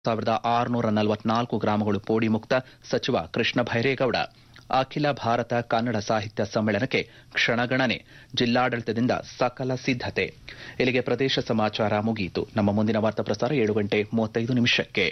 ಸಾವಿರದ ಆರುನೂರ ನಲವತ್ನಾಲ್ಕು ಗ್ರಾಮಗಳು ಪೋಡಿ ಮುಕ್ತ ಸಚಿವ ಕೃಷ್ಣ ಭೈರೇಗೌಡ ಅಖಿಲ ಭಾರತ ಕನ್ನಡ ಸಾಹಿತ್ಯ ಸಮ್ಮೇಳನಕ್ಕೆ ಕ್ಷಣಗಣನೆ ಜಿಲ್ಲಾಡಳಿತದಿಂದ ಸಕಲ ಸಿದ್ದತೆ ಇಲ್ಲಿಗೆ ಪ್ರದೇಶ ಸಮಾಚಾರ ಮುಗಿಯಿತು ನಮ್ಮ ಮುಂದಿನ ವಾರ್ತಾ ಪ್ರಸಾರ ಏಳು ಗಂಟೆ ಮೂವತ್ತೈದು ನಿಮಿಷಕ್ಕೆ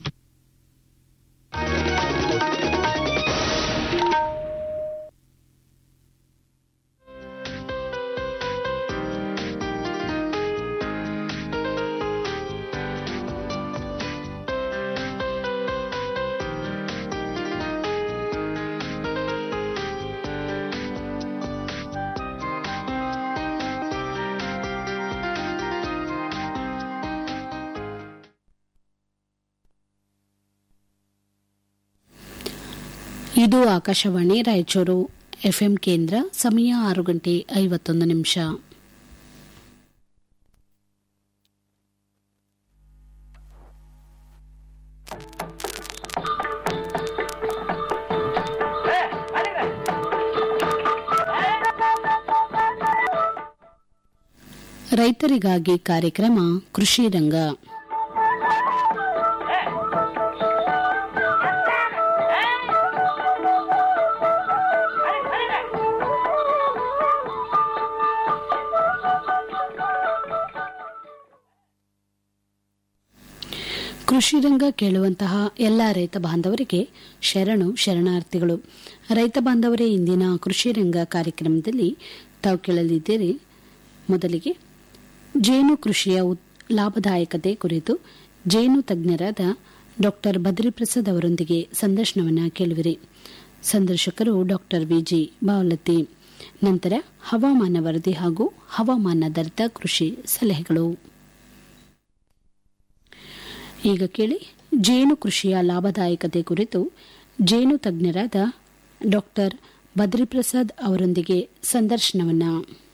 ಇದು ಆಕಾಶವಾಣಿ ರಾಯಚೂರು ಎಫ್ಎಂ ಕೇಂದ್ರ ಸಮಯ ಆರು ಗಂಟೆ ಐವತ್ತೊಂದು ನಿಮಿಷ ರೈತರಿಗಾಗಿ ಕಾರ್ಯಕ್ರಮ ಕೃಷಿ ರಂಗ ಕೃಷಿ ರಂಗ ಕೇಳುವಂತಹ ಎಲ್ಲ ರೈತ ಬಾಂಧವರಿಗೆ ಶರಣು ಶರಣಾರ್ಥಿಗಳು ರೈತ ಬಾಂಧವರೇ ಇಂದಿನ ಕೃಷಿ ರಂಗ ಕಾರ್ಯಕ್ರಮದಲ್ಲಿ ತಾವು ಕೇಳಲಿದ್ದೀರಿ ಮೊದಲಿಗೆ ಜೇನು ಕೃಷಿಯ ಉತ್- ಲಾಭದಾಯಕತೆ ಕುರಿತು ಜೇನು ತಜ್ಞರಾದ ಡಾಕ್ಟರ್ ಬದ್ರಿಪ್ರಸಾದ್ ಅವರೊಂದಿಗೆ ಸಂದರ್ಶನವನ್ನು ಕೇಳುವಿರಿ ಸಂದರ್ಶಕರು ಡಾಕ್ಟರ್ ವಿಜಿ ಬಾವಲತ್ತಿ ನಂತರ ಹವಾಮಾನ ವರದಿ ಹಾಗೂ ಹವಾಮಾನಾಧಾರಿತ ಕೃಷಿ ಸಲಹೆಗಳು ಈಗ ಕೇಳಿ ಜೇನು ಕೃಷಿಯ ಲಾಭದಾಯಕತೆ ಕುರಿತು ಜೇನು ತಜ್ಞರಾದ ಡಾಕ್ಟರ್ ಬದ್ರಿಪ್ರಸಾದ್ ಅವರೊಂದಿಗೆ ಸಂದರ್ಶನವನ್ನ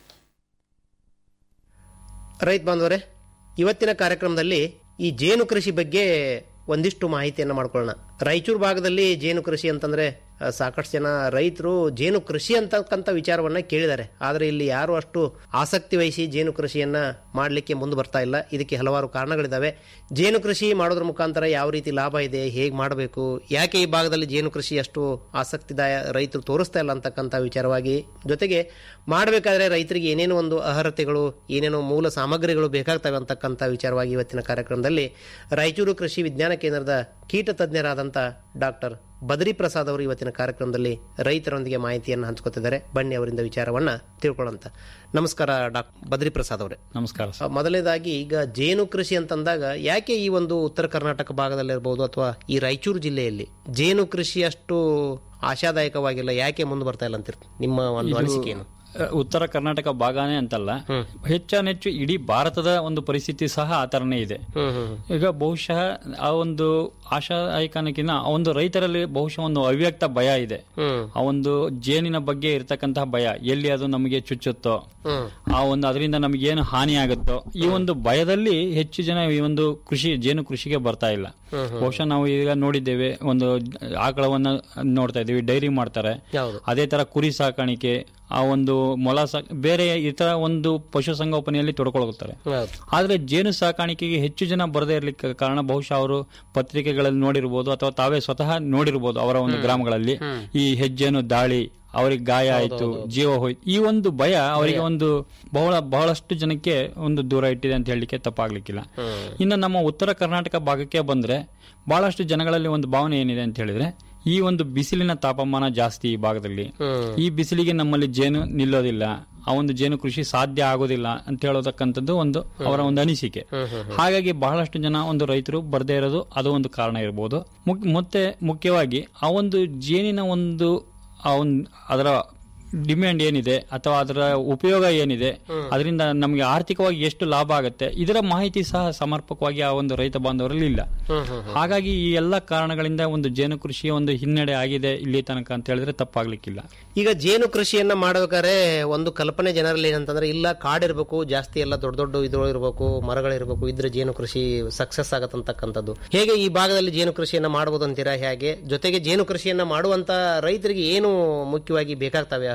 ರೈತ ಬಾಂಧವರೇ ಇವತ್ತಿನ ಕಾರ್ಯಕ್ರಮದಲ್ಲಿ ಈ ಜೇನು ಕೃಷಿ ಬಗ್ಗೆ ಒಂದಿಷ್ಟು ಮಾಹಿತಿಯನ್ನು ಮಾಡ್ಕೊಳ್ಳೋಣ ರಾಯಚೂರು ಭಾಗದಲ್ಲಿ ಜೇನು ಕೃಷಿ ಅಂತಂದ್ರೆ ಆ, ಸಾಕಷ್ಟು ಜನ ರೈತರು ಜೇನು ಕೃಷಿ ಅಂತಕ್ಕಂಥ ವಿಚಾರವನ್ನ ಕೇಳಿದ್ದಾರೆ ಆದರೆ ಇಲ್ಲಿ ಯಾರು ಅಷ್ಟು ಆಸಕ್ತಿ ವಹಿಸಿ ಜೇನು ಕೃಷಿಯನ್ನ ಮಾಡಲಿಕ್ಕೆ ಮುಂದೆ ಬರ್ತಾ ಇಲ್ಲ ಇದಕ್ಕೆ ಹಲವಾರು ಕಾರಣಗಳಿದ್ದಾವೆ ಜೇನು ಕೃಷಿ ಮಾಡೋದ್ರ ಮುಖಾಂತರ ಯಾವ ರೀತಿ ಲಾಭ ಇದೆ ಹೇಗೆ ಮಾಡಬೇಕು ಯಾಕೆ ಈ ಭಾಗದಲ್ಲಿ ಜೇನು ಕೃಷಿ ಅಷ್ಟು ಆಸಕ್ತಿದಾಯ ರೈತರು ತೋರಿಸ್ತಾ ಇಲ್ಲ ಅಂತಕ್ಕಂಥ ವಿಚಾರವಾಗಿ ಜೊತೆಗೆ ಮಾಡಬೇಕಾದ್ರೆ ರೈತರಿಗೆ ಏನೇನೋ ಒಂದು ಅರ್ಹತೆಗಳು ಏನೇನೋ ಮೂಲ ಸಾಮಗ್ರಿಗಳು ಬೇಕಾಗ್ತವೆ ಅಂತಕ್ಕಂಥ ವಿಚಾರವಾಗಿ ಇವತ್ತಿನ ಕಾರ್ಯಕ್ರಮದಲ್ಲಿ ರಾಯಚೂರು ಕೃಷಿ ವಿಜ್ಞಾನ ಕೇಂದ್ರದ ಕೀಟ ತಜ್ಞರಾದಂಥ ಡಾಕ್ಟರ್ ಬದ್ರಿ ಪ್ರಸಾದ್ ಅವರು ಇವತ್ತಿನ ಕಾರ್ಯಕ್ರಮದಲ್ಲಿ ರೈತರೊಂದಿಗೆ ಮಾಹಿತಿಯನ್ನು ಹಂಚ್ಕೊತಿದ್ದಾರೆ ಬನ್ನಿ ಅವರಿಂದ ವಿಚಾರವನ್ನ ತಿಳ್ಕೊಳ್ಳೋಂತ ನಮಸ್ಕಾರ ಡಾಕ್ಟರ್ ಬದ್ರಿ ಪ್ರಸಾದ್ ಅವರೇ ನಮಸ್ಕಾರ ಆ, ಮೊದಲನೇದಾಗಿ ಈಗ ಜೇನು ಕೃಷಿ ಅಂತಂದಾಗ ಯಾಕೆ ಈ ಒಂದು ಉತ್ತರ ಕರ್ನಾಟಕ ಭಾಗದಲ್ಲಿರ್ಬೋದು ಅಥವಾ ಈ ರಾಯಚೂರು ಜಿಲ್ಲೆಯಲ್ಲಿ ಜೇನು ಕೃಷಿ ಅಷ್ಟು ಆಶಾದಾಯಕವಾಗಿಲ್ಲ ಯಾಕೆ ಮುಂದೆ ಬರ್ತಾ ಇಲ್ಲ ಅಂತೀರಿ ನಿಮ್ಮ ಒಂದು ಅನಿಸಿಕೆ ಏನು ಅಹ್, ಉತ್ತರ ಕರ್ನಾಟಕ ಭಾಗನೇ ಅಂತಲ್ಲ ಹೆಚ್ಚಾನೆಚ್ಚು ಇಡೀ ಭಾರತದ ಒಂದು ಪರಿಸ್ಥಿತಿ ಸಹ ಆ ತರನೇ ಇದೆ ಹ್ಮ್ ಹ್ಮ್ ಈಗ ಬಹುಶಃ ಆ ಒಂದು ಆಶಾದಾಯಕನಕ್ಕಿಂತ ಆ ಒಂದು ರೈತರಲ್ಲಿ ಬಹುಶಃ ಒಂದು ಅವ್ಯಕ್ತ ಭಯ ಇದೆ ಹ್ಮ್ ಆ ಒಂದು ಜೇನಿನ ಬಗ್ಗೆ ಇರತಕ್ಕಂತಹ ಭಯ ಎಲ್ಲಿ ಅದು ನಮಗೆ ಚುಚ್ಚುತ್ತೋ ಹ್ಮ್ ಆ ಒಂದು ಅದರಿಂದ ನಮಗೆ ಏನು ಹಾನಿ ಆಗುತ್ತೋ ಈ ಒಂದು ಭಯದಲ್ಲಿ ಹೆಚ್ಚು ಜನ ಈ ಒಂದು ಕೃಷಿ ಜೇನು ಕೃಷಿಗೆ ಬರ್ತಾ ಇಲ್ಲ ಬಹುಶಃ ನಾವು ಈಗ ನೋಡಿದ್ದೇವೆ ಒಂದು ಆಕಳವನ್ನ ನೋಡ್ತಾ ಇದ್ದೀವಿ ಡೈರಿ ಮಾಡ್ತಾರೆ ಹೌದು ಅದೇ ತರ ಕುರಿ ಸಾಕಾಣಿಕೆ ಆ ಒಂದು ಮೊಲ ಸಾ ಬೇರೆ ಇತರ ಒಂದು ಪಶು ಸಂಗೋಪನೆಯಲ್ಲಿ ತೊಡ್ಕೊಳ್ತಾರೆ ಹೌದು ಆದ್ರೆ ಜೇನು ಸಾಕಾಣಿಕೆಗೆ ಹೆಚ್ಚು ಜನ ಬರದೇ ಇರ್ಲಿಕ್ಕೆ ಕಾರಣ ಬಹುಶಃ ಅವರು ಪತ್ರಿಕೆಗಳಲ್ಲಿ ನೋಡಿರ್ಬೋದು ಅಥವಾ ತಾವೇ ಸ್ವತಃ ನೋಡಿರ್ಬೋದು ಅವರ ಒಂದು ಗ್ರಾಮಗಳಲ್ಲಿ ಈ ಹೆಜ್ಜೆನು ದಾಳಿ ಅವರಿಗೆ ಗಾಯ ಆಯ್ತು ಜೀವ ಹೋಯ್ತು ಈ ಒಂದು ಭಯ ಅವರಿಗೆ ಒಂದು ಬಹಳ ಬಹಳಷ್ಟು ಜನಕ್ಕೆ ಒಂದು ದೂರ ಇಟ್ಟಿದೆ ಅಂತ ಹೇಳಲಿಕ್ಕೆ ತಪ್ಪಾಗ್ಲಿಕ್ಕಿಲ್ಲ ಇನ್ನು ನಮ್ಮ ಉತ್ತರ ಕರ್ನಾಟಕ ಭಾಗಕ್ಕೆ ಬಂದ್ರೆ ಬಹಳಷ್ಟು ಜನಗಳಲ್ಲಿ ಒಂದು ಭಾವನೆ ಏನಿದೆ ಅಂತ ಹೇಳಿದ್ರೆ ಈ ಒಂದು ಬಿಸಿಲಿನ ತಾಪಮಾನ ಜಾಸ್ತಿ ಈ ಭಾಗದಲ್ಲಿ ಈ ಬಿಸಿಲಿಗೆ ನಮ್ಮಲ್ಲಿ ಜೇನು ನಿಲ್ಲೋದಿಲ್ಲ ಆ ಒಂದು ಜೇನು ಕೃಷಿ ಸಾಧ್ಯ ಆಗೋದಿಲ್ಲ ಅಂತ ಹೇಳೋದಕ್ಕಂಥದ್ದು ಒಂದು ಅವರ ಒಂದು ಅನಿಸಿಕೆ ಹಾಗಾಗಿ ಬಹಳಷ್ಟು ಜನ ಒಂದು ರೈತರು ಬರ್ದೇ ಇರೋದು ಅದು ಒಂದು ಕಾರಣ ಇರಬಹುದು ಮುಕ್- ಮತ್ತೆ ಮುಖ್ಯವಾಗಿ ಆ ಒಂದು ಜೇನಿನ ಒಂದು ಆ ಒಂದು ಅದರ ಡಿಮ್ಯಾಂಡ್ ಏನಿದೆ ಅಥವಾ ಅದರ ಉಪಯೋಗ ಏನಿದೆ ಅದರಿಂದ ನಮಗೆ ಆರ್ಥಿಕವಾಗಿ ಎಷ್ಟು ಲಾಭ ಆಗುತ್ತೆ ಇದರ ಮಾಹಿತಿ ಸಹ ಸಮರ್ಪಕವಾಗಿ ಆ ಒಂದು ರೈತ ಬಾಂಧವರಲ್ಲಿ ಇಲ್ಲ ಹಾಗಾಗಿ ಈ ಎಲ್ಲ ಕಾರಣಗಳಿಂದ ಒಂದು ಜೇನು ಕೃಷಿಯ ಒಂದು ಹಿನ್ನಡೆ ಆಗಿದೆ ಇಲ್ಲಿ ತನಕ ಅಂತ ಹೇಳಿದ್ರೆ ತಪ್ಪಾಗ್ಲಿಕ್ಕಿಲ್ಲ ಈಗ ಜೇನು ಕೃಷಿಯನ್ನ ಮಾಡ್ಬೇಕಾದ್ರೆ ಒಂದು ಕಲ್ಪನೆ ಜನರಲ್ಲಿ ಏನಂತಂದ್ರೆ ಇಲ್ಲ ಕಾಡಿರ್ಬೇಕು ಜಾಸ್ತಿ ಎಲ್ಲ ದೊಡ್ಡ ದೊಡ್ಡ ಇದು ಇರಬೇಕು ಮರಗಳಿರ್ಬೇಕು ಇದ್ರೆ ಜೇನು ಕೃಷಿ ಸಕ್ಸಸ್ ಆಗತ್ತಂತಕ್ಕಂಥದ್ದು ಹೇಗೆ ಈ ಭಾಗದಲ್ಲಿ ಜೇನು ಕೃಷಿಯನ್ನ ಮಾಡಬಹುದು ಅಂತೀರಾ ಹೇಗೆ ಜೊತೆಗೆ ಜೇನು ಕೃಷಿಯನ್ನ ಮಾಡುವಂತ ರೈತರಿಗೆ ಏನು ಮುಖ್ಯವಾಗಿ ಬೇಕಾಗ್ತವೆ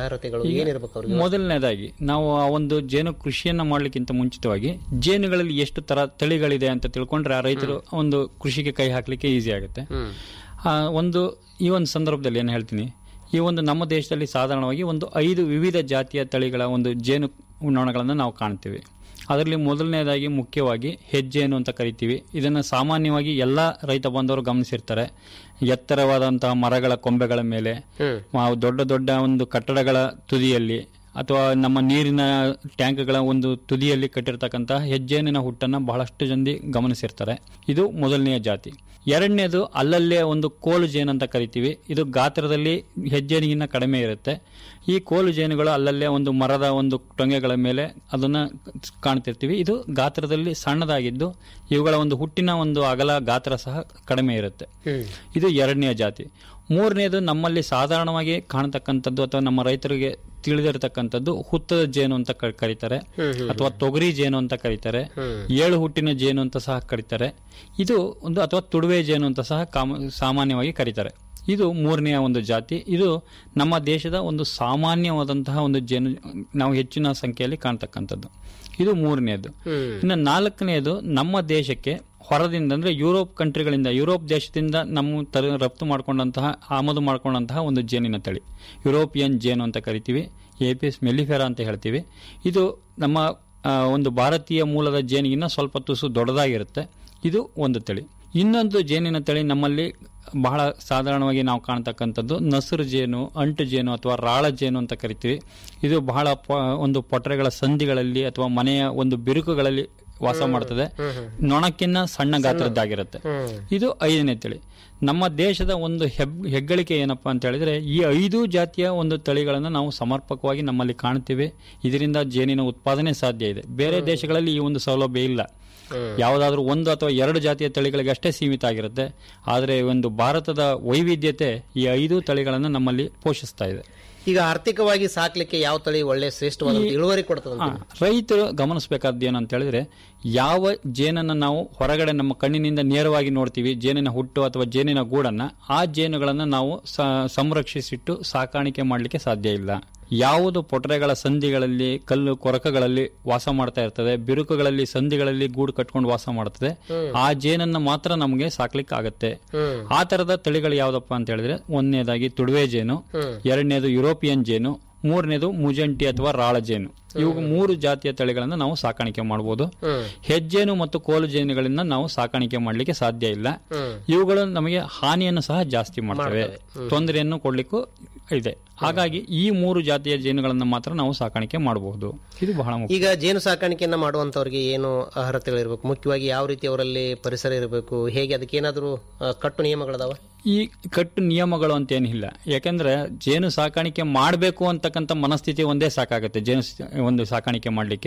ಅರ್ಹತೆಗಳು ಏನಿರ್ಬೇಕು ಅವ್ರಿಗೆ ಮೊದಲನೇದಾಗಿ ನಾವು ಆ ಒಂದು ಜೇನು ಕೃಷಿಯನ್ನ ಮಾಡ್ಲಿಕ್ಕಿಂತ ಮುಂಚಿತವಾಗಿ ಜೇನುಗಳಲ್ಲಿ ಎಷ್ಟು ತರ ತಳಿಗಳಿದೆ ಅಂತ ತಿಳ್ಕೊಂಡ್ರೆ ಆ ರೈತರು ಒಂದು ಕೃಷಿಗೆ ಕೈ ಹಾಕ್ಲಿಕ್ಕೆ ಈಸಿ ಆಗುತ್ತೆ ಆ, ಒಂದು ಈ ಒಂದು ಸಂದರ್ಭದಲ್ಲಿ ಏನು ಹೇಳ್ತೀನಿ ಈ ಒಂದು ನಮ್ಮ ದೇಶದಲ್ಲಿ ಸಾಧಾರಣವಾಗಿ ಒಂದು ಐದು ವಿವಿಧ ಜಾತಿಯ ತಳಿಗಳ ಒಂದು ಜೇನು ನೊಣಗಳನ್ನು ನಾವು ಕಾಣ್ತೀವಿ ಅದರಲ್ಲಿ ಮೊದಲನೇದಾಗಿ ಮುಖ್ಯವಾಗಿ ಹೆಜ್ಜೇನು ಅಂತ ಕರಿತೀವಿ ಇದನ್ನು ಸಾಮಾನ್ಯವಾಗಿ ಎಲ್ಲ ರೈತ ಬಾಂಧವರು ಗಮನಿಸಿರ್ತಾರೆ ಎತ್ತರವಾದಂತಹ ಮರಗಳ ಕೊಂಬೆಗಳ ಮೇಲೆ ಆ ದೊಡ್ಡ ದೊಡ್ಡ ಒಂದು ಕಟ್ಟಡಗಳ ತುದಿಯಲ್ಲಿ ಅಥವಾ ನಮ್ಮ ನೀರಿನ ಟ್ಯಾಂಕ್ಗಳ ಒಂದು ತುದಿಯಲ್ಲಿ ಕಟ್ಟಿರ್ತಕ್ಕಂತಹ ಹೆಜ್ಜೇನಿನ ಹುಟ್ಟನ್ನು ಬಹಳಷ್ಟು ಜನ ಗಮನಿಸಿರ್ತಾರೆ ಇದು ಮೊದಲನೆಯ ಜಾತಿ ಎರಡನೇದು ಅಲ್ಲಲ್ಲೇ ಒಂದು ಕೋಲು ಜೇನು ಅಂತ ಕರಿತೀವಿ ಇದು ಗಾತ್ರದಲ್ಲಿ ಹೆಜ್ಜೇನಿಗಿನ್ನ ಕಡಿಮೆ ಇರುತ್ತೆ ಈ ಕೋಲು ಜೇನುಗಳು ಅಲ್ಲಲ್ಲೇ ಒಂದು ಮರದ ಒಂದು ಟೊಂಗೆಗಳ ಮೇಲೆ ಅದನ್ನ ಕಾಣ್ತಿರ್ತೀವಿ ಇದು ಗಾತ್ರದಲ್ಲಿ ಸಣ್ಣದಾಗಿದ್ದು ಇವುಗಳ ಒಂದು ಹುಟ್ಟಿನ ಒಂದು ಅಗಲ ಗಾತ್ರ ಸಹ ಕಡಿಮೆ ಇರುತ್ತೆ ಇದು ಎರಡನೆಯ ಜಾತಿ ಮೂರನೇದು ನಮ್ಮಲ್ಲಿ ಸಾಧಾರಣವಾಗಿ ಕಾಣತಕ್ಕಂಥದ್ದು ಅಥವಾ ನಮ್ಮ ರೈತರಿಗೆ ತಿಳಿದಿರತಕ್ಕಂಥದ್ದು ಹುತ್ತದ ಜೇನು ಅಂತ ಕ- ಕರೀತಾರೆ ಅಥವಾ ತೊಗರಿ ಜೇನು ಅಂತ ಕರೀತಾರೆ ಏಳು ಹುಟ್ಟಿನ ಜೇನು ಅಂತ ಸಹ ಕರೀತಾರೆ ಇದು ಒಂದು ಅಥವಾ ತುಡುವೆ ಜೇನು ಅಂತ ಸಹ ಕಾಮ ಸಾಮಾನ್ಯವಾಗಿ ಕರೀತಾರೆ ಇದು ಮೂರನೆಯ ಒಂದು ಜಾತಿ ಇದು ನಮ್ಮ ದೇಶದ ಒಂದು ಸಾಮಾನ್ಯವಾದಂತಹ ಒಂದು ಜೇನು ನಾವು ಹೆಚ್ಚಿನ ಸಂಖ್ಯೆಯಲ್ಲಿ ಕಾಣ್ತಕ್ಕಂಥದ್ದು ಇದು ಮೂರನೆಯದು ಇನ್ನು ನಾಲ್ಕನೆಯದು ನಮ್ಮ ದೇಶಕ್ಕೆ ಹೊರದಿಂದ ಅಂದ್ರೆ ಯುರೋಪ್ ಕಂಟ್ರಿಗಳಿಂದ ಯುರೋಪ್ ದೇಶದಿಂದ ನಮ್ಮ ತರ ರಫ್ತು ಮಾಡ್ಕೊಂಡಂತಹ ಆಮದು ಮಾಡ್ಕೊಂಡಂತಹ ಒಂದು ಜೇನಿನ ತಳಿ ಯುರೋಪಿಯನ್ ಜೇನು ಅಂತ ಕರಿತೀವಿ ಎಪಿಸ್ ಮೆಲಿಫೆರಾ ಅಂತ ಹೇಳ್ತೀವಿ ಇದು ನಮ್ಮ ಆ, ಒಂದು ಭಾರತೀಯ ಮೂಲದ ಜೇನಿಗಿನ್ನ ಸ್ವಲ್ಪ ತುಸು ದೊಡ್ಡದಾಗಿರುತ್ತೆ ಇದು ಒಂದು ತಳಿ ಇನ್ನೊಂದು ಜೇನಿನ ತಳಿ ನಮ್ಮಲ್ಲಿ ಬಹಳ ಸಾಧಾರಣವಾಗಿ ನಾವು ಕಾಣ್ತಕ್ಕಂಥದ್ದು ನಸುರು ಜೇನು ಅಂಟು ಜೇನು ಅಥವಾ ರಾಳ ಜೇನು ಅಂತ ಕರಿತೀವಿ ಇದು ಬಹಳ ಪ- ಒಂದು ಪೊಟರೆಗಳ ಸಂಧಿಗಳಲ್ಲಿ ಅಥವಾ ಮನೆಯ ಒಂದು ಬಿರುಕುಗಳಲ್ಲಿ ವಾಸ ಮಾಡ್ತದೆ ನೊಣಕ್ಕಿನ್ನ ಸಣ್ಣ ಗಾತ್ರದ್ದಾಗಿರುತ್ತೆ ಇದು ಐದನೇ ತಳಿ ನಮ್ಮ ದೇಶದ ಒಂದು ಹೆಬ್ ಹೆಗ್ಗಳಿಕೆ ಏನಪ್ಪಾ ಅಂತ ಹೇಳಿದ್ರೆ ಈ ಐದು ಜಾತಿಯ ಒಂದು ತಳಿಗಳನ್ನು ನಾವು ಸಮರ್ಪಕವಾಗಿ ನಮ್ಮಲ್ಲಿ ಕಾಣ್ತೀವಿ ಇದರಿಂದ ಜೇನಿನ ಉತ್ಪಾದನೆ ಸಾಧ್ಯ ಇದೆ ಬೇರೆ ದೇಶಗಳಲ್ಲಿ ಈ ಒಂದು ಸೌಲಭ್ಯ ಇಲ್ಲ ಯಾವುದಾದ್ರೂ ಒಂದು ಅಥವಾ ಎರಡು ಜಾತಿಯ ತಳಿಗಳಿಗೆ ಅಷ್ಟೇ ಸೀಮಿತ ಆಗಿರುತ್ತೆ ಆದರೆ ಒಂದು ಭಾರತದ ವೈವಿಧ್ಯತೆ ಈ ಐದು ತಳಿಗಳನ್ನು ನಮ್ಮಲ್ಲಿ ಪೋಷಿಸ್ತಾ ಇದೆ ಈಗ ಆರ್ಥಿಕವಾಗಿ ಸಾಕ್ಲಿಕ್ಕೆ ಯಾವ ತಳಿ ಒಳ್ಳೆ ಶ್ರೇಷ್ಠವಾದ ಇಳುವರಿ ಕೊಡ್ತದೆ ಹಾ, ರೈತರು ಗಮನಿಸಬೇಕಾದ್ದು ಏನಂತ ಹೇಳಿದ್ರೆ ಯಾವ ಜೇನನ್ನ ನಾವು ಹೊರಗಡೆ ನಮ್ಮ ಕಣ್ಣಿನಿಂದ ನೇರವಾಗಿ ನೋಡ್ತೀವಿ ಜೇನಿನ ಹುಟ್ಟು ಅಥವಾ ಜೇನಿನ ಗೂಡನ್ನ ಆ ಜೇನುಗಳನ್ನ ನಾವು ಸ- ಸಂರಕ್ಷಿಸಿಟ್ಟು ಸಾಕಾಣಿಕೆ ಮಾಡಲಿಕ್ಕೆ ಸಾಧ್ಯ ಇಲ್ಲ ಯಾವುದು ಪೊಟರೆಗಳ ಸಂಧಿಗಳಲ್ಲಿ ಕಲ್ಲು ಕೊರಕಗಳಲ್ಲಿ ವಾಸ ಮಾಡ್ತಾ ಇರ್ತದೆ ಬಿರುಕುಗಳಲ್ಲಿ ಸಂಧಿಗಳಲ್ಲಿ ಗೂಡು ಕಟ್ಕೊಂಡು ವಾಸ ಮಾಡ್ತದೆ ಆ ಜೇನನ್ನ ಮಾತ್ರ ನಮಗೆ ಸಾಕ್ಲಿಕ್ಕೆ ಆಗತ್ತೆ ಆ ತರದ ತಳಿಗಳು ಯಾವ್ದಪ್ಪ ಅಂತ ಹೇಳಿದ್ರೆ ಒಂದನೇದಾಗಿ ತುಡುವೆ ಜೇನು ಎರಡನೇದು ಯುರೋಪಿಯನ್ ಜೇನು ಮೂರನೇದು ಮುಜಂಟಿ ಅಥವಾ ರಾಳ ಜೇನು ಇವು ಮೂರು ಜಾತಿಯ ತಳಿಗಳನ್ನು ನಾವು ಸಾಕಾಣಿಕೆ ಮಾಡಬಹುದು ಹೆಜ್ಜೇನು ಮತ್ತು ಕೋಲು ಜೇನುಗಳಿಂದ ನಾವು ಸಾಕಾಣಿಕೆ ಮಾಡಲಿಕ್ಕೆ ಸಾಧ್ಯ ಇಲ್ಲ ಇವುಗಳು ನಮಗೆ ಹಾನಿಯನ್ನು ಸಹ ಜಾಸ್ತಿ ಮಾಡ್ತವೆ ತೊಂದರೆಯನ್ನು ಕೊಡ್ಲಿಕ್ಕೂ ಇದೆ ಹಾಗಾಗಿ ಈ ಮೂರು ಜಾತಿಯ ಜೇನುಗಳನ್ನು ಮಾತ್ರ ನಾವು ಸಾಕಾಣಿಕೆ ಮಾಡಬಹುದು ಇದು ಬಹಳ ಮುಖ್ಯ ಈಗ ಜೇನು ಸಾಕಾಣಿಕೆಯನ್ನ ಮಾಡುವಂತವ್ರಿಗೆ ಏನು ಅರ್ಹತೆಗಳಿರ್ಬೇಕು ಮುಖ್ಯವಾಗಿ ಯಾವ ರೀತಿ ಅವರಲ್ಲಿ ಪರಿಸರ ಇರಬೇಕು ಹೇಗೆ ಅದಕ್ಕೆ ಏನಾದರೂ ಕಟ್ಟು ನಿಯಮಗಳದಾವ ಈ ಕಟ್ಟು ನಿಯಮಗಳು ಅಂತ ಏನಿಲ್ಲ ಯಾಕಂದ್ರೆ ಜೇನು ಸಾಕಾಣಿಕೆ ಮಾಡಬೇಕು ಅಂತಕ್ಕಂಥ ಮನಸ್ಥಿತಿ ಒಂದೇ ಸಾಕಾಗುತ್ತೆ ಜೇನು ಸ- ಒಂದು ಸಾಕಾಣಿಕೆ ಮಾಡಲಿಕ್ಕೆ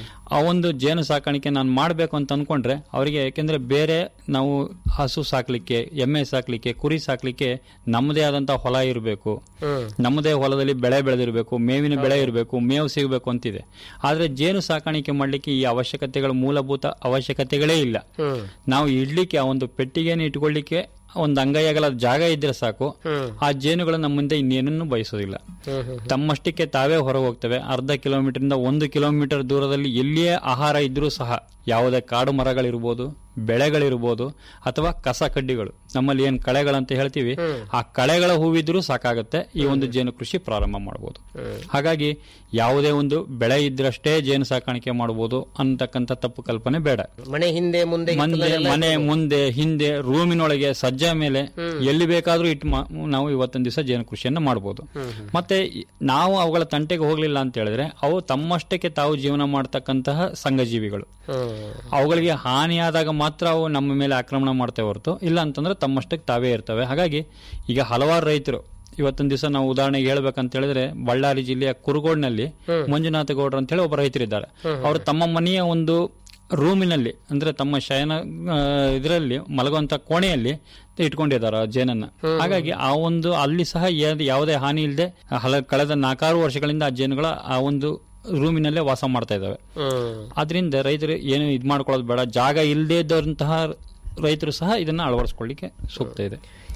ಆ ಒಂದು ಜೇನು ಸಾಕಾಣಿಕೆ ನಾನು ಮಾಡಬೇಕು ಅಂತ ಅನ್ಕೊಂಡ್ರೆ ಅವರಿಗೆ ಯಾಕೆಂದ್ರೆ ಬೇರೆ ನಾವು ಹಸು ಸಾಕ್ಲಿಕ್ಕೆ ಎಮ್ಮೆ ಸಾಕ್ಲಿಕ್ಕೆ ಕುರಿ ಸಾಕ್ಲಿಕ್ಕೆ ನಮ್ಮದೇ ಆದಂತಹ ಹೊಲ ಇರಬೇಕು ನಮ್ಮದೇ ಹೊಲದಲ್ಲಿ ಬೆಳೆ ಬೆಳೆದಿರಬೇಕು ಮೇವಿನ ಬೆಳೆ ಇರಬೇಕು ಮೇವು ಸಿಗಬೇಕು ಅಂತಿದೆ ಆದ್ರೆ ಜೇನು ಸಾಕಾಣಿಕೆ ಮಾಡಲಿಕ್ಕೆ ಈ ಅವಶ್ಯಕತೆಗಳು ಮೂಲಭೂತ ಅವಶ್ಯಕತೆಗಳೇ ಇಲ್ಲ ನಾವು ಇಡ್ಲಿಕ್ಕೆ ಆ ಒಂದು ಪೆಟ್ಟಿಗೆಯನ್ನು ಇಟ್ಕೊಳ್ಳಿಕ್ಕೆ ಒಂದು ಅಂಗೈಯಗಲ ಜಾಗ ಇದ್ರೆ ಸಾಕು ಆ ಜೇನುಗಳು ನಮ್ಮ ಮುಂದೆ ಇನ್ನೇನನ್ನು ಬಯಸೋದಿಲ್ಲ ತಮ್ಮಷ್ಟಕ್ಕೆ ತಾವೇ ಹೊರಗೆ ಹೋಗ್ತವೆ ಅರ್ಧ ಕಿಲೋಮೀಟರ್ ಇಂದ ಒಂದು ಕಿಲೋಮೀಟರ್ ದೂರದಲ್ಲಿ ಎಲ್ಲಿಯೇ ಆಹಾರ ಇದ್ರೂ ಸಹ ಯಾವುದೇ ಕಾಡು ಮರಗಳಿರ್ಬೋದು ಬೆಳೆಗಳಿರ್ಬೋದು ಅಥವಾ ಕಸ ಕಡ್ಡಿಗಳು ನಮ್ಮಲ್ಲಿ ಏನ್ ಕಳೆಗಳಂತ ಹೇಳ್ತೀವಿ ಆ ಕಳೆಗಳ ಹೂವಿದ್ರೂ ಸಾಕಾಗುತ್ತೆ ಈ ಒಂದು ಜೇನು ಕೃಷಿ ಪ್ರಾರಂಭ ಮಾಡಬಹುದು ಹಾಗಾಗಿ ಯಾವುದೇ ಒಂದು ಬೆಳೆ ಇದ್ರಷ್ಟೇ ಜೇನು ಸಾಕಾಣಿಕೆ ಮಾಡಬಹುದು ಅಂತಕ್ಕಂಥ ತಪ್ಪು ಕಲ್ಪನೆ ಬೇಡ ಮನೆ ಹಿಂದೆ ಮುಂದೆ ಮಂದೆ ಮನೆ ಮುಂದೆ ಹಿಂದೆ ರೂಮಿನೊಳಗೆ ಸಜ್ಜ ಮೇಲೆ ಎಲ್ಲಿ ಬೇಕಾದ್ರೂ ಇಟ್ಟು ಮಾ- ನಾವು ಇವತ್ತೊಂದು ದಿವಸ ಜೇನು ಕೃಷಿಯನ್ನ ಮಾಡಬಹುದು ಮತ್ತೆ ಈ- ನಾವು ಅವುಗಳ ತಂಟೆಗೆ ಹೋಗ್ಲಿಲ್ಲ ಅಂತ ಹೇಳಿದ್ರೆ ಅವು ತಮ್ಮಷ್ಟಕ್ಕೆ ತಾವು ಜೀವನ ಮಾಡ್ತಕ್ಕಂತಹ ಸಂಘಜೀವಿಗಳು ಅವುಗಳಿಗೆ ಹಾನಿಯಾದಾಗ ಮಾತ್ರ ಅವು ನಮ್ಮ ಮೇಲೆ ಆಕ್ರಮಣ ಮಾಡ್ತೇವೆ ಹೊರತು ಇಲ್ಲ ಅಂತಂದ್ರೆ ತಮ್ಮಷ್ಟಕ್ಕೆ ತಾವೇ ಇರ್ತವೆ ಹಾಗಾಗಿ ಈಗ ಹಲವಾರು ರೈತರು ಇವತ್ತೊಂದು ದಿವಸ ನಾವು ಉದಾಹರಣೆಗೆ ಹೇಳ್ಬೇಕಂತ ಹೇಳಿದ್ರೆ ಬಳ್ಳಾರಿ ಜಿಲ್ಲೆಯ ಕುರುಗೋಡ್ನಲ್ಲಿ ಮಂಜುನಾಥ ಗೌಡ್ರು ಅಂತ ಹೇಳಿ ಒಬ್ಬ ರೈತರಿದ್ದಾರೆ ಅವರು ತಮ್ಮ ಮನೆಯ ಒಂದು ರೂಮಿನಲ್ಲಿ ಅಂದ್ರೆ ತಮ್ಮ ಶಯನ ಇದರಲ್ಲಿ ಮಲಗುವಂತ ಕೋಣೆಯಲ್ಲಿ ಇಟ್ಕೊಂಡಿದ್ದಾರೆ ಆ ಜೇನನ್ನ ಹಾಗಾಗಿ ಆ ಒಂದು ಅಲ್ಲಿ ಸಹ ಯಾವ್ದು- ಯಾವುದೇ ಹಾನಿ ಇಲ್ಲದೆ ಹಲ ಕಳೆದ ನಾಲ್ಕಾರು ವರ್ಷಗಳಿಂದ ಆ ಜೇನುಗಳ ಆ ಒಂದು ರೂಮಿನಲ್ಲೇ ವಾಸ ಮಾಡ್ತಾ ಇದಾವೆ ಆದ್ರಿಂದ ರೈತರು ಏನು ಇದ್ ಮಾಡ್ಕೊಳ್ಳೋದು ಬೇಡ ಜಾಗ ಇಲ್ಲದೇ ಇದ್ದಂತಹ ರೈತರು ಸಹ ಇದನ್ನ ಅಳವಡಿಸ್ಕೊಳ್ಳಿಕ್ಕೆ ಸೂಕ್ತ ಇದೆ